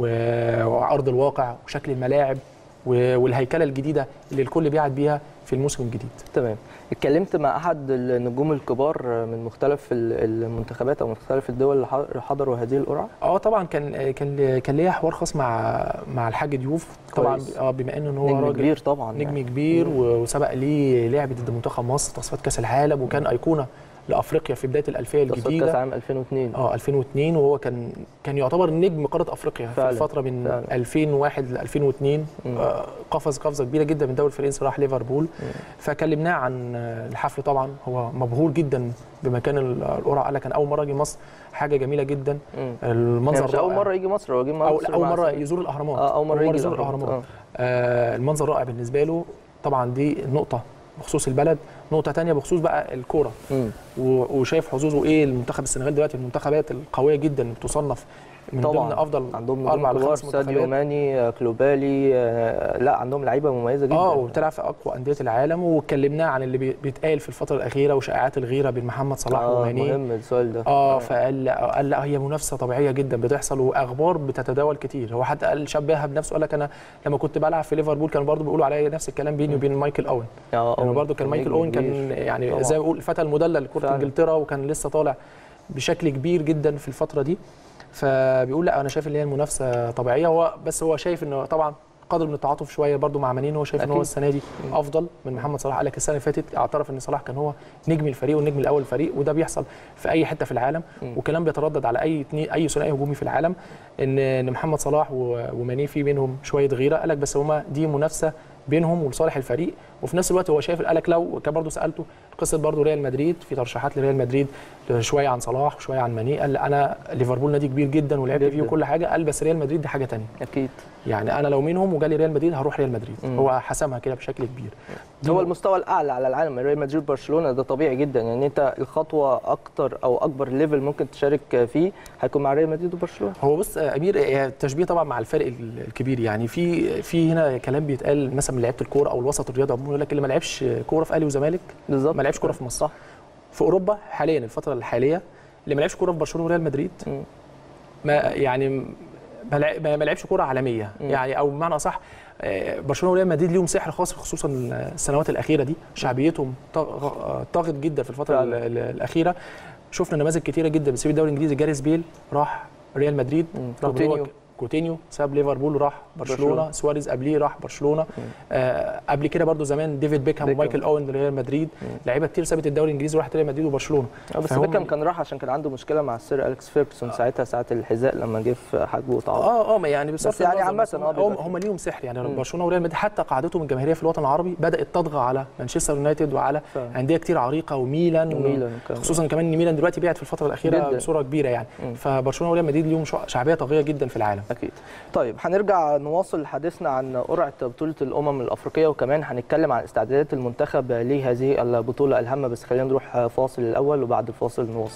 S2: و- وارض الواقع وشكل الملاعب و- والهيكله الجديده اللي الكل بيعد بيها في الموسم الجديد
S1: تمام اتكلمت مع احد النجوم الكبار من مختلف ال- المنتخبات او مختلف الدول اللي ح- حضروا هذه القرعه
S2: اه طبعا كان كان كان ليا حوار خاص مع مع الحاج ضيوف طبعا
S1: كويس.
S2: اه بما ان هو
S1: نجم
S2: راجل
S1: كبير طبعا
S2: نجم
S1: يعني.
S2: كبير
S1: مم.
S2: و- وسبق ليه لعب ضد منتخب مصر تصفيات كاس العالم وكان ايقونه لافريقيا في بدايه الالفيه
S1: تصفيات كاس
S2: الجديده
S1: عام 2002
S2: اه 2002 وهو كان كان يعتبر نجم قاره افريقيا
S1: فعلا،
S2: في الفتره من
S1: فعلا.
S2: 2001 ل 2002
S1: مم.
S2: آه قفز قفزه كبيره جدا من الدوري الفرنسي راح ليفربول فكلمناه عن آه، الحفل طبعا هو مبهور جدا بمكان ال- القرعه قال لك انا اول مره اجي مصر حاجه جميله جدا
S1: مم.
S2: المنظر
S1: يعني مش اول
S2: رائع.
S1: مره يجي مصر هو جه
S2: أو
S1: مصر
S2: اول
S1: مع
S2: مره
S1: سنة.
S2: يزور الاهرامات
S1: اه اول مره يجي
S2: يزور
S1: الأهرامات.
S2: الاهرامات آه المنظر رائع بالنسبه له طبعا دي نقطه بخصوص البلد نقطه تانية بخصوص بقى الكوره
S1: مم.
S2: و- وشايف حظوظه ايه المنتخب السنغال دلوقتي من المنتخبات القويه جدا اللي بتصنف من
S1: طبعا
S2: ضمن افضل
S1: عندهم
S2: اربع
S1: نجوم كبار
S2: لخمس
S1: ساديو
S2: منتخبات
S1: ماني آه، كلوبالي آه، لا عندهم لعيبه مميزه جدا
S2: اه وبتلعب في اقوى انديه العالم واتكلمناه عن اللي بي- بيتقال في الفتره الاخيره وشائعات الغيره بين محمد صلاح
S1: آه
S2: وماني
S1: مهم السؤال ده
S2: اه فقال لا قال لا هي منافسه طبيعيه جدا بتحصل واخبار بتتداول كتير هو حتى قال شبهها بنفسه قال لك انا لما كنت بلعب في ليفربول كانوا برضو بيقولوا عليا نفس الكلام بيني وبين مايكل اوين
S1: اه
S2: يعني
S1: أوين.
S2: برضو كان مايكل
S1: نجم
S2: اوين كان
S1: كبير.
S2: يعني
S1: طبعاً.
S2: زي ما بقول الفتى المدلل لكره
S1: فعلا.
S2: انجلترا وكان لسه طالع بشكل كبير جدا في الفتره دي فبيقول لا انا شايف ان هي المنافسه طبيعيه هو بس هو شايف انه طبعا قدر من التعاطف شويه برضو مع مانين هو شايف ان هو
S1: أكيد.
S2: السنه دي افضل من محمد صلاح قال لك السنه اللي فاتت اعترف ان صلاح كان هو نجم الفريق والنجم الاول الفريق وده بيحصل في اي حته في العالم
S1: مم.
S2: وكلام بيتردد على اي اتنين اي ثنائي هجومي في العالم ان ان محمد صلاح و- وماني في بينهم شويه غيره قال لك بس هما دي منافسه بينهم ولصالح الفريق وفي نفس الوقت هو شايف قال لك لو كان برضه سالته قصه برضه ريال مدريد في ترشيحات لريال مدريد شويه عن صلاح وشويه عن ماني قال انا ليفربول نادي كبير جدا ولعبت فيه
S1: جداً.
S2: وكل حاجه قال بس ريال مدريد دي حاجه تانية
S1: اكيد
S2: يعني انا لو منهم وجالي ريال مدريد هروح ريال مدريد
S1: مم.
S2: هو حسمها كده بشكل كبير دي
S1: هو
S2: نقطة.
S1: المستوى الاعلى على العالم ريال مدريد برشلونه ده طبيعي جدا يعني انت الخطوه اكتر او اكبر ليفل ممكن تشارك فيه هيكون مع ريال مدريد وبرشلونه
S2: هو بص آه، امير آه، التشبيه طبعا مع الفرق ال- الكبير يعني في في هنا كلام بيتقال مثلا من لعيبه الكوره او الوسط الرياضي عموما يقول لك اللي ما لعبش كوره في اهلي وزمالك
S1: بالظبط
S2: ما لعبش كوره في مصر
S1: صح
S2: في اوروبا حاليا الفتره الحاليه اللي ما لعبش كوره في برشلونه وريال مدريد
S1: مم.
S2: ما يعني ما لع- ما ما لعبش كوره عالميه
S1: مم.
S2: يعني او بمعنى اصح آه، برشلونه وريال مدريد ليهم سحر خاص خصوصا السنوات الاخيره دي شعبيتهم طاغ- آه، طاغت جدا في الفتره ال-
S1: فعلا.
S2: ال- الاخيره شفنا نماذج كتيره جدا بتسيب الدوري الانجليزي جاريس بيل راح ريال مدريد
S1: مم.
S2: رغم إن هو
S1: كوتينيو.
S2: ك- كوتينيو ساب ليفربول وراح برشلونه,
S1: برشلونة.
S2: سواريز قبليه راح برشلونه آه قبل كده برضو زمان ديفيد بيكهام
S1: بيكهام.
S2: ومايكل اوين ريال مدريد لعيبه كتير سابت الدوري الانجليزي وراحت ريال مدريد وبرشلونه
S1: آه، بس
S2: فهم-
S1: بيكهام كان راح عشان كان عنده مشكله مع السير اليكس فيرجسون ساعتها ساعه الحذاء لما جه في حجبه وتعاقد
S2: اه اه ما يعني بصرف
S1: بس يعني
S2: النظر
S1: عامة
S2: بس
S1: آه
S2: هم,
S1: بيبقى
S2: هم,
S1: كده.
S2: هم ليهم سحر يعني
S1: مم.
S2: برشلونه وريال مدريد حتى قاعدتهم الجماهيريه في الوطن العربي بدات تطغى على مانشستر يونايتد وعلى
S1: فعلا.
S2: انديه كتير عريقه وميلان
S1: وميلان كان-
S2: خصوصا كمان ان ميلان دلوقتي بعت في الفتره الاخيره
S1: جداً.
S2: بصوره كبيره يعني
S1: مم.
S2: فبرشلونه وريال مدريد ليهم شع- شعبيه طاغيه جدا في العالم
S1: اكيد طيب هنرجع نواصل حديثنا عن قرعه بطوله الامم الافريقيه وكمان هنتكلم عن استعدادات المنتخب لهذه البطوله الهامه بس خلينا نروح فاصل الاول وبعد الفاصل نواصل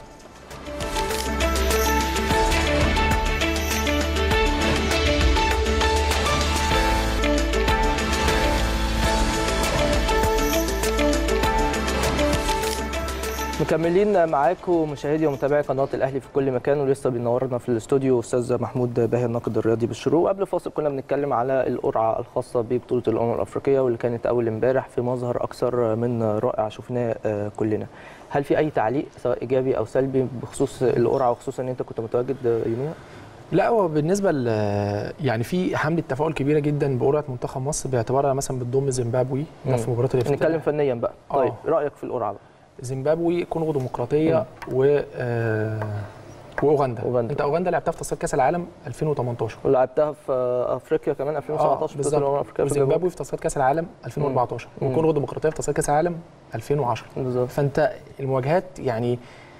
S1: مكملين معاكم مشاهدي ومتابعي قناه الاهلي في كل مكان ولسه بينورنا في الاستوديو استاذ محمود باهي الناقد الرياضي بالشروق وقبل الفاصل كنا بنتكلم على القرعه الخاصه ببطوله الامم الافريقيه واللي كانت اول امبارح في مظهر اكثر من رائع شفناه آه، كلنا هل في اي تعليق سواء ايجابي او سلبي بخصوص القرعه وخصوصا ان انت كنت متواجد يوميها
S2: لا هو بالنسبه ل يعني في حمله تفاؤل كبيره جدا بقرعه منتخب مصر باعتبارها مثلا بتضم زيمبابوي ده في مباراه
S1: نتكلم
S2: الافتتاح
S1: فنيا بقى طيب رايك في القرعه بقى
S2: زيمبابوي كونغو ديمقراطيه و آه، واوغندا
S1: أوغندا.
S2: انت اوغندا لعبتها في تصفيات كاس العالم 2018
S1: ولعبتها في افريقيا كمان 2017 في كأس الأمم
S2: بالظبط
S1: الافريقيه في الجنوب.
S2: وزيمبابوي في تصفيات كاس العالم 2014
S1: مم.
S2: وكونغو ديمقراطيه في تصفيات كاس العالم 2010
S1: بالظبط
S2: فانت المواجهات يعني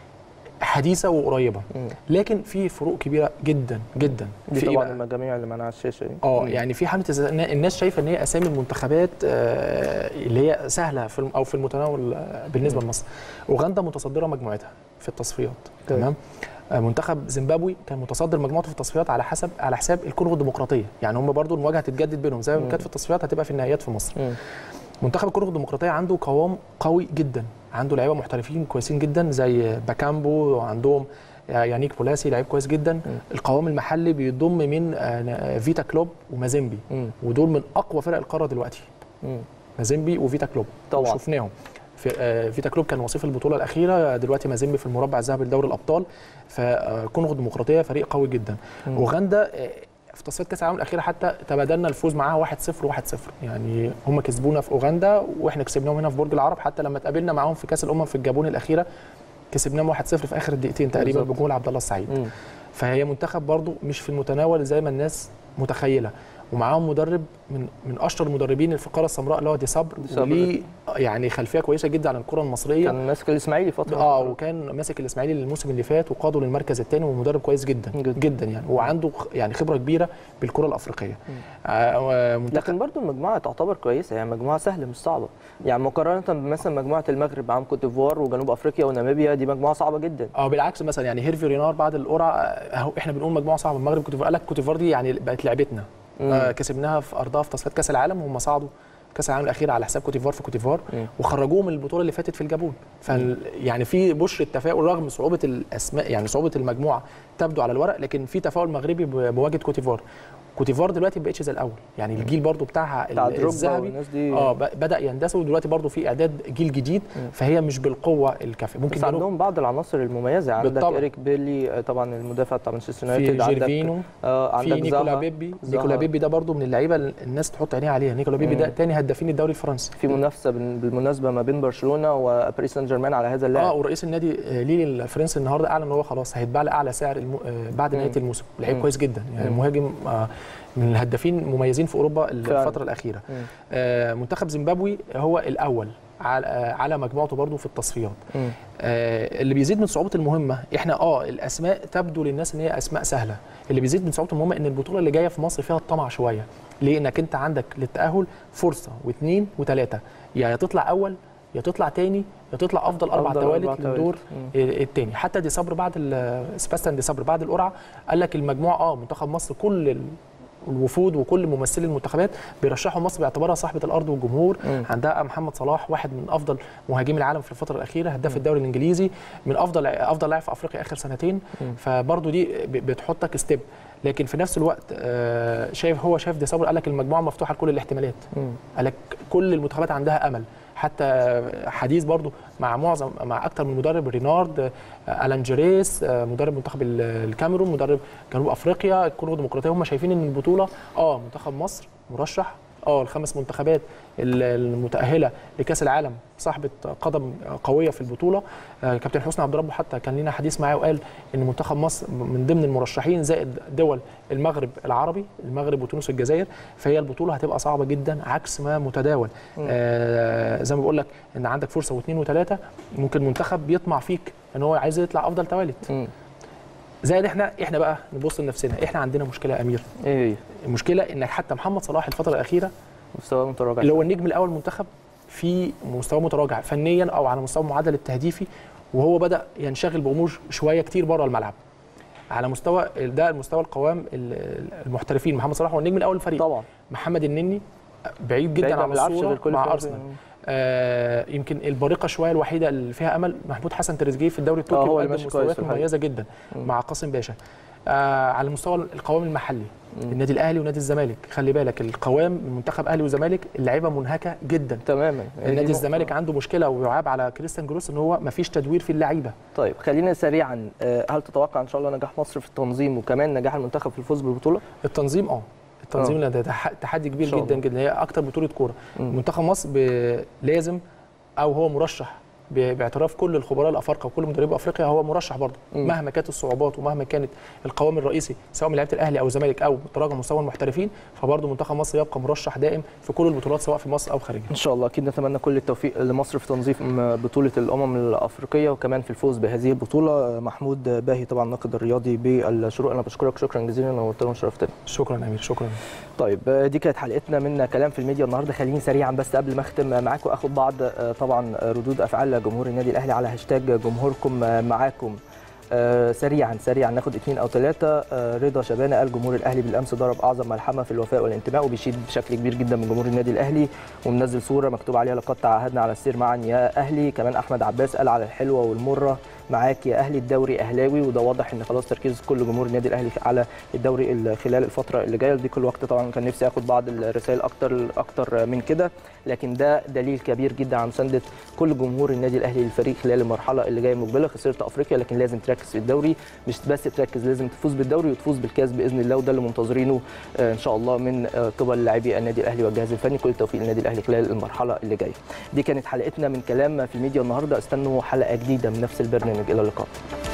S2: حديثه وقريبه
S1: مم.
S2: لكن في فروق كبيره جدا جدا
S1: دي
S2: في إيه
S1: طبعا
S2: بقى؟
S1: المجاميع اللي معانا على الشاشه دي
S2: اه
S1: مم.
S2: يعني في حمله إذا- الناس شايفه ان هي اسامي المنتخبات آه، اللي هي سهله في الم- او في المتناول آه، بالنسبه لمصر اوغندا متصدره مجموعتها في التصفيات
S1: طيب.
S2: تمام آه، منتخب زيمبابوي كان متصدر مجموعته في التصفيات على حسب على حساب الكونغو الديمقراطيه يعني هم برضو المواجهه هتتجدد بينهم زي ما
S1: مم.
S2: كانت في التصفيات هتبقى في النهائيات في مصر
S1: مم.
S2: منتخب الكونغو الديمقراطيه عنده قوام قوي جدا عنده لعيبه محترفين كويسين جدا زي باكامبو وعندهم يانيك بولاسي لعيب كويس جدا القوام المحلي بيضم من آه، فيتا كلوب ومازيمبي
S1: مم.
S2: ودول من اقوى فرق القاره دلوقتي
S1: مم.
S2: مازيمبي وفيتا كلوب
S1: طبعاً.
S2: شفناهم في آه، فيتا كلوب كان وصيف البطوله الاخيره دلوقتي مازيمبي في المربع الذهبي لدوري الابطال فكونغو الديمقراطيه فريق قوي جدا
S1: مم.
S2: اوغندا آه، في تصفيات كاس العالم الاخيره حتى تبادلنا الفوز معاها 1-0 1-0 يعني هم كسبونا في اوغندا واحنا كسبناهم هنا في برج العرب حتى لما اتقابلنا معاهم في كاس الامم في الجابون الاخيره كسبناهم 1-0 في اخر الدقيقتين تقريبا
S1: بالظبط.
S2: بجول عبد الله السعيد
S1: مم.
S2: فهي منتخب برضو مش في المتناول زي ما الناس متخيله ومعاهم مدرب من من اشطر المدربين اللي في القاره السمراء اللي هو دي صبر
S1: دي صبر.
S2: وليه يعني خلفيه كويسه جدا عن الكره المصريه
S1: كان ماسك الاسماعيلي فتره
S2: اه وكان ماسك الاسماعيلي الموسم اللي فات وقاده للمركز الثاني ومدرب كويس جدا
S1: جدا.
S2: جدا, جدا يعني وعنده خ- يعني خبره كبيره بالكره الافريقيه آه منتخب
S1: لكن برضو المجموعه تعتبر كويسه يعني مجموعه سهله مش صعبه يعني مقارنه بمثلا مجموعه المغرب معاهم كوت ديفوار وجنوب افريقيا وناميبيا دي مجموعه صعبه جدا
S2: اه بالعكس مثلا يعني هيرفي رينار بعد القرعه آه، اهو احنا بنقول مجموعه صعبه المغرب كوتيفوار قال لك كوتيفوار دي يعني بقت لعبتنا
S1: مم.
S2: آه كسبناها في ارضها في تصفيات كاس العالم وهم صعدوا كاس العالم الاخير على حساب كوتيفوار في كوتيفوار
S1: مم.
S2: وخرجوهم من البطوله اللي فاتت في الجابون ف يعني في بشر التفاؤل رغم صعوبه الاسماء يعني صعوبه المجموعه تبدو على الورق لكن في تفاؤل مغربي بمواجهه كوتيفوار كوتيفوار دلوقتي ما بقتش زي الاول يعني الجيل برضو بتاعها
S1: بتاع دروجبا
S2: الذهبي
S1: والناس دي
S2: اه ب- بدا يندثر ودلوقتي برضو في اعداد جيل جديد فهي مش بالقوه الكافيه ممكن
S1: بس
S2: جنوب-
S1: عندهم بعض العناصر المميزه عندك
S2: بالطبع.
S1: اريك بيلي آه، طبعا المدافع بتاع مانشستر
S2: في
S1: يونايتد عندك
S2: جيرفينو
S1: آه
S2: في
S1: عندك
S2: نيكولا
S1: زاها
S2: بيبي
S1: زاها.
S2: نيكولا بيبي ده برضو من اللعيبه اللي الناس تحط عينيها عليها نيكولا بيبي ده
S1: مم.
S2: تاني هدافين الدوري الفرنسي
S1: في منافسه بال- بالمناسبه ما بين برشلونه وباريس سان جيرمان على هذا اللاعب
S2: اه ورئيس النادي آه، ليلي الفرنسي النهارده اعلن ان هو خلاص هيتباع لاعلى سعر المو... آه، بعد
S1: مم.
S2: نهايه الموسم لعيب
S1: مم.
S2: كويس جدا يعني
S1: مم.
S2: مهاجم آه، من الهدافين مميزين في اوروبا
S1: فعلا.
S2: الفتره الاخيره
S1: مم.
S2: آه، منتخب زيمبابوي هو الاول على آه، على مجموعته برضو في التصفيات
S1: مم.
S2: آه، اللي بيزيد من صعوبه المهمه احنا اه الاسماء تبدو للناس ان هي اسماء سهله اللي بيزيد من صعوبه المهمه ان البطوله اللي جايه في مصر فيها الطمع شويه ليه انك انت عندك للتاهل فرصه واثنين وثلاثه يا يا تطلع اول يا تطلع تاني يا تطلع افضل اربع
S1: أفضل
S2: توالت
S1: أربع توالت.
S2: للدور
S1: مم.
S2: الثاني حتى دي صبر بعد ال- سباستيان دي صبر بعد القرعه قال لك المجموعه اه منتخب مصر كل ال- الوفود وكل ممثلي المنتخبات بيرشحوا مصر باعتبارها صاحبه الارض والجمهور
S1: مم.
S2: عندها محمد صلاح واحد من افضل مهاجمي العالم في الفتره الاخيره هداف الدوري الانجليزي من افضل افضل لاعب في افريقيا اخر سنتين
S1: مم.
S2: فبرضه دي ب- بتحطك ستيب لكن في نفس الوقت آه، شايف هو شايف دي صبر قال لك المجموعه مفتوحه لكل الاحتمالات
S1: مم.
S2: قال لك كل المنتخبات عندها امل حتى حديث برضو مع معظم مع اكتر من مدرب رينارد آه، الان جيريس آه، مدرب منتخب ال- الكاميرون مدرب جنوب افريقيا الكونغو الديمقراطيه هم شايفين ان البطوله اه منتخب مصر مرشح اه الخمس منتخبات ال- المتاهله لكاس العالم صاحبه قدم قويه في البطوله آه، كابتن حسني عبد ربه حتى كان لنا حديث معاه وقال ان منتخب مصر من ضمن المرشحين زائد دول المغرب العربي المغرب وتونس والجزائر فهي البطوله هتبقى صعبه جدا عكس ما متداول آه زي ما بقول لك ان عندك فرصه واثنين وثلاثه ممكن منتخب بيطمع فيك ان هو عايز يطلع افضل توالت
S1: مم.
S2: زائد احنا احنا بقى نبص لنفسنا احنا عندنا مشكله يا امير
S1: ايه هي
S2: المشكله انك حتى محمد صلاح الفتره الاخيره
S1: مستوى متراجع
S2: اللي هو النجم الاول المنتخب في مستوى متراجع فنيا او على مستوى المعدل التهديفي وهو بدا ينشغل بامور شويه كتير بره الملعب على مستوى ده المستوى القوام ال- المحترفين محمد صلاح هو النجم الاول الفريق
S1: طبعا
S2: محمد النني بعيد جدا
S1: بعيد ما
S2: عن
S1: بيلعبش غير
S2: الصوره
S1: كل
S2: مع
S1: فين
S2: ارسنال
S1: وفين.
S2: آه يمكن البريقه شويه الوحيده اللي فيها امل محمود حسن تريزيجيه في الدوري التركي
S1: هو اللي
S2: بيقدم
S1: ماشي كويس
S2: مستويات
S1: في الحقيقة.
S2: مميزه جدا
S1: مم.
S2: مع قاسم باشا آه على مستوى القوام المحلي النادي الاهلي ونادي الزمالك خلي بالك القوام من منتخب اهلي وزمالك اللعيبه منهكه جدا
S1: تماما هي دي
S2: نادي
S1: نقطة.
S2: الزمالك عنده مشكله ويعاب على كريستيان جروس ان هو ما فيش تدوير في اللعيبه
S1: طيب خلينا سريعا آه، هل تتوقع ان شاء الله نجاح مصر في التنظيم وكمان نجاح المنتخب في الفوز بالبطوله
S2: التنظيم اه التنظيم
S1: آه.
S2: ده تح- تحدي
S1: إن
S2: كبير
S1: شاء
S2: جدا
S1: الله.
S2: جدا هي اكتر بطوله كوره
S1: مم.
S2: منتخب مصر ب- لازم او هو مرشح ب- باعتراف كل الخبراء الافارقه وكل مدربي افريقيا هو مرشح برضه
S1: مم.
S2: مهما كانت الصعوبات ومهما كانت القوام الرئيسي سواء من لعيبه الاهلي او الزمالك او تراجع مستوى المحترفين فبرضه منتخب مصر يبقى مرشح دائم في كل البطولات سواء في مصر او خارجها
S1: ان شاء الله اكيد نتمنى كل التوفيق لمصر في تنظيم بطوله الامم الافريقيه وكمان في الفوز بهذه البطوله محمود باهي طبعا الناقد الرياضي بالشروق انا بشكرك شكرا جزيلا نورتنا وشرفتنا
S2: شكرا امير شكرا
S1: طيب آه، دي كانت حلقتنا من كلام في الميديا النهارده خليني سريعا بس قبل ما اختم معاكم اخد بعض آه، طبعا آه، ردود افعال جمهور النادي الاهلي على هاشتاج جمهوركم آه، معاكم آه، سريعا سريعا ناخد اثنين او ثلاثه رضا شبانه قال جمهور الاهلي بالامس ضرب اعظم ملحمه في الوفاء والانتماء وبيشيد بشكل كبير جدا من جمهور النادي الاهلي ومنزل صوره مكتوب عليها لقد تعهدنا على السير معا يا اهلي كمان احمد عباس قال على الحلوه والمره معاك يا اهلي الدوري اهلاوي وده واضح ان خلاص تركيز كل جمهور النادي الاهلي على الدوري ال- خلال الفتره اللي جايه دي كل وقت طبعا كان نفسي اخد بعض الرسائل اكتر اكتر من كده لكن ده دليل كبير جدا عن مسانده كل جمهور النادي الاهلي للفريق خلال المرحله اللي جايه مقبله خسرت افريقيا لكن لازم تركز في الدوري مش بس تركز لازم تفوز بالدوري وتفوز بالكاس باذن الله وده اللي منتظرينه آه، ان شاء الله من آه، قبل لاعبي النادي الاهلي والجهاز الفني كل التوفيق للنادي الاهلي خلال المرحله اللي جايه دي كانت حلقتنا من كلام في الميديا النهارده استنوا حلقه جديده من نفس البرنامج الى اللقاء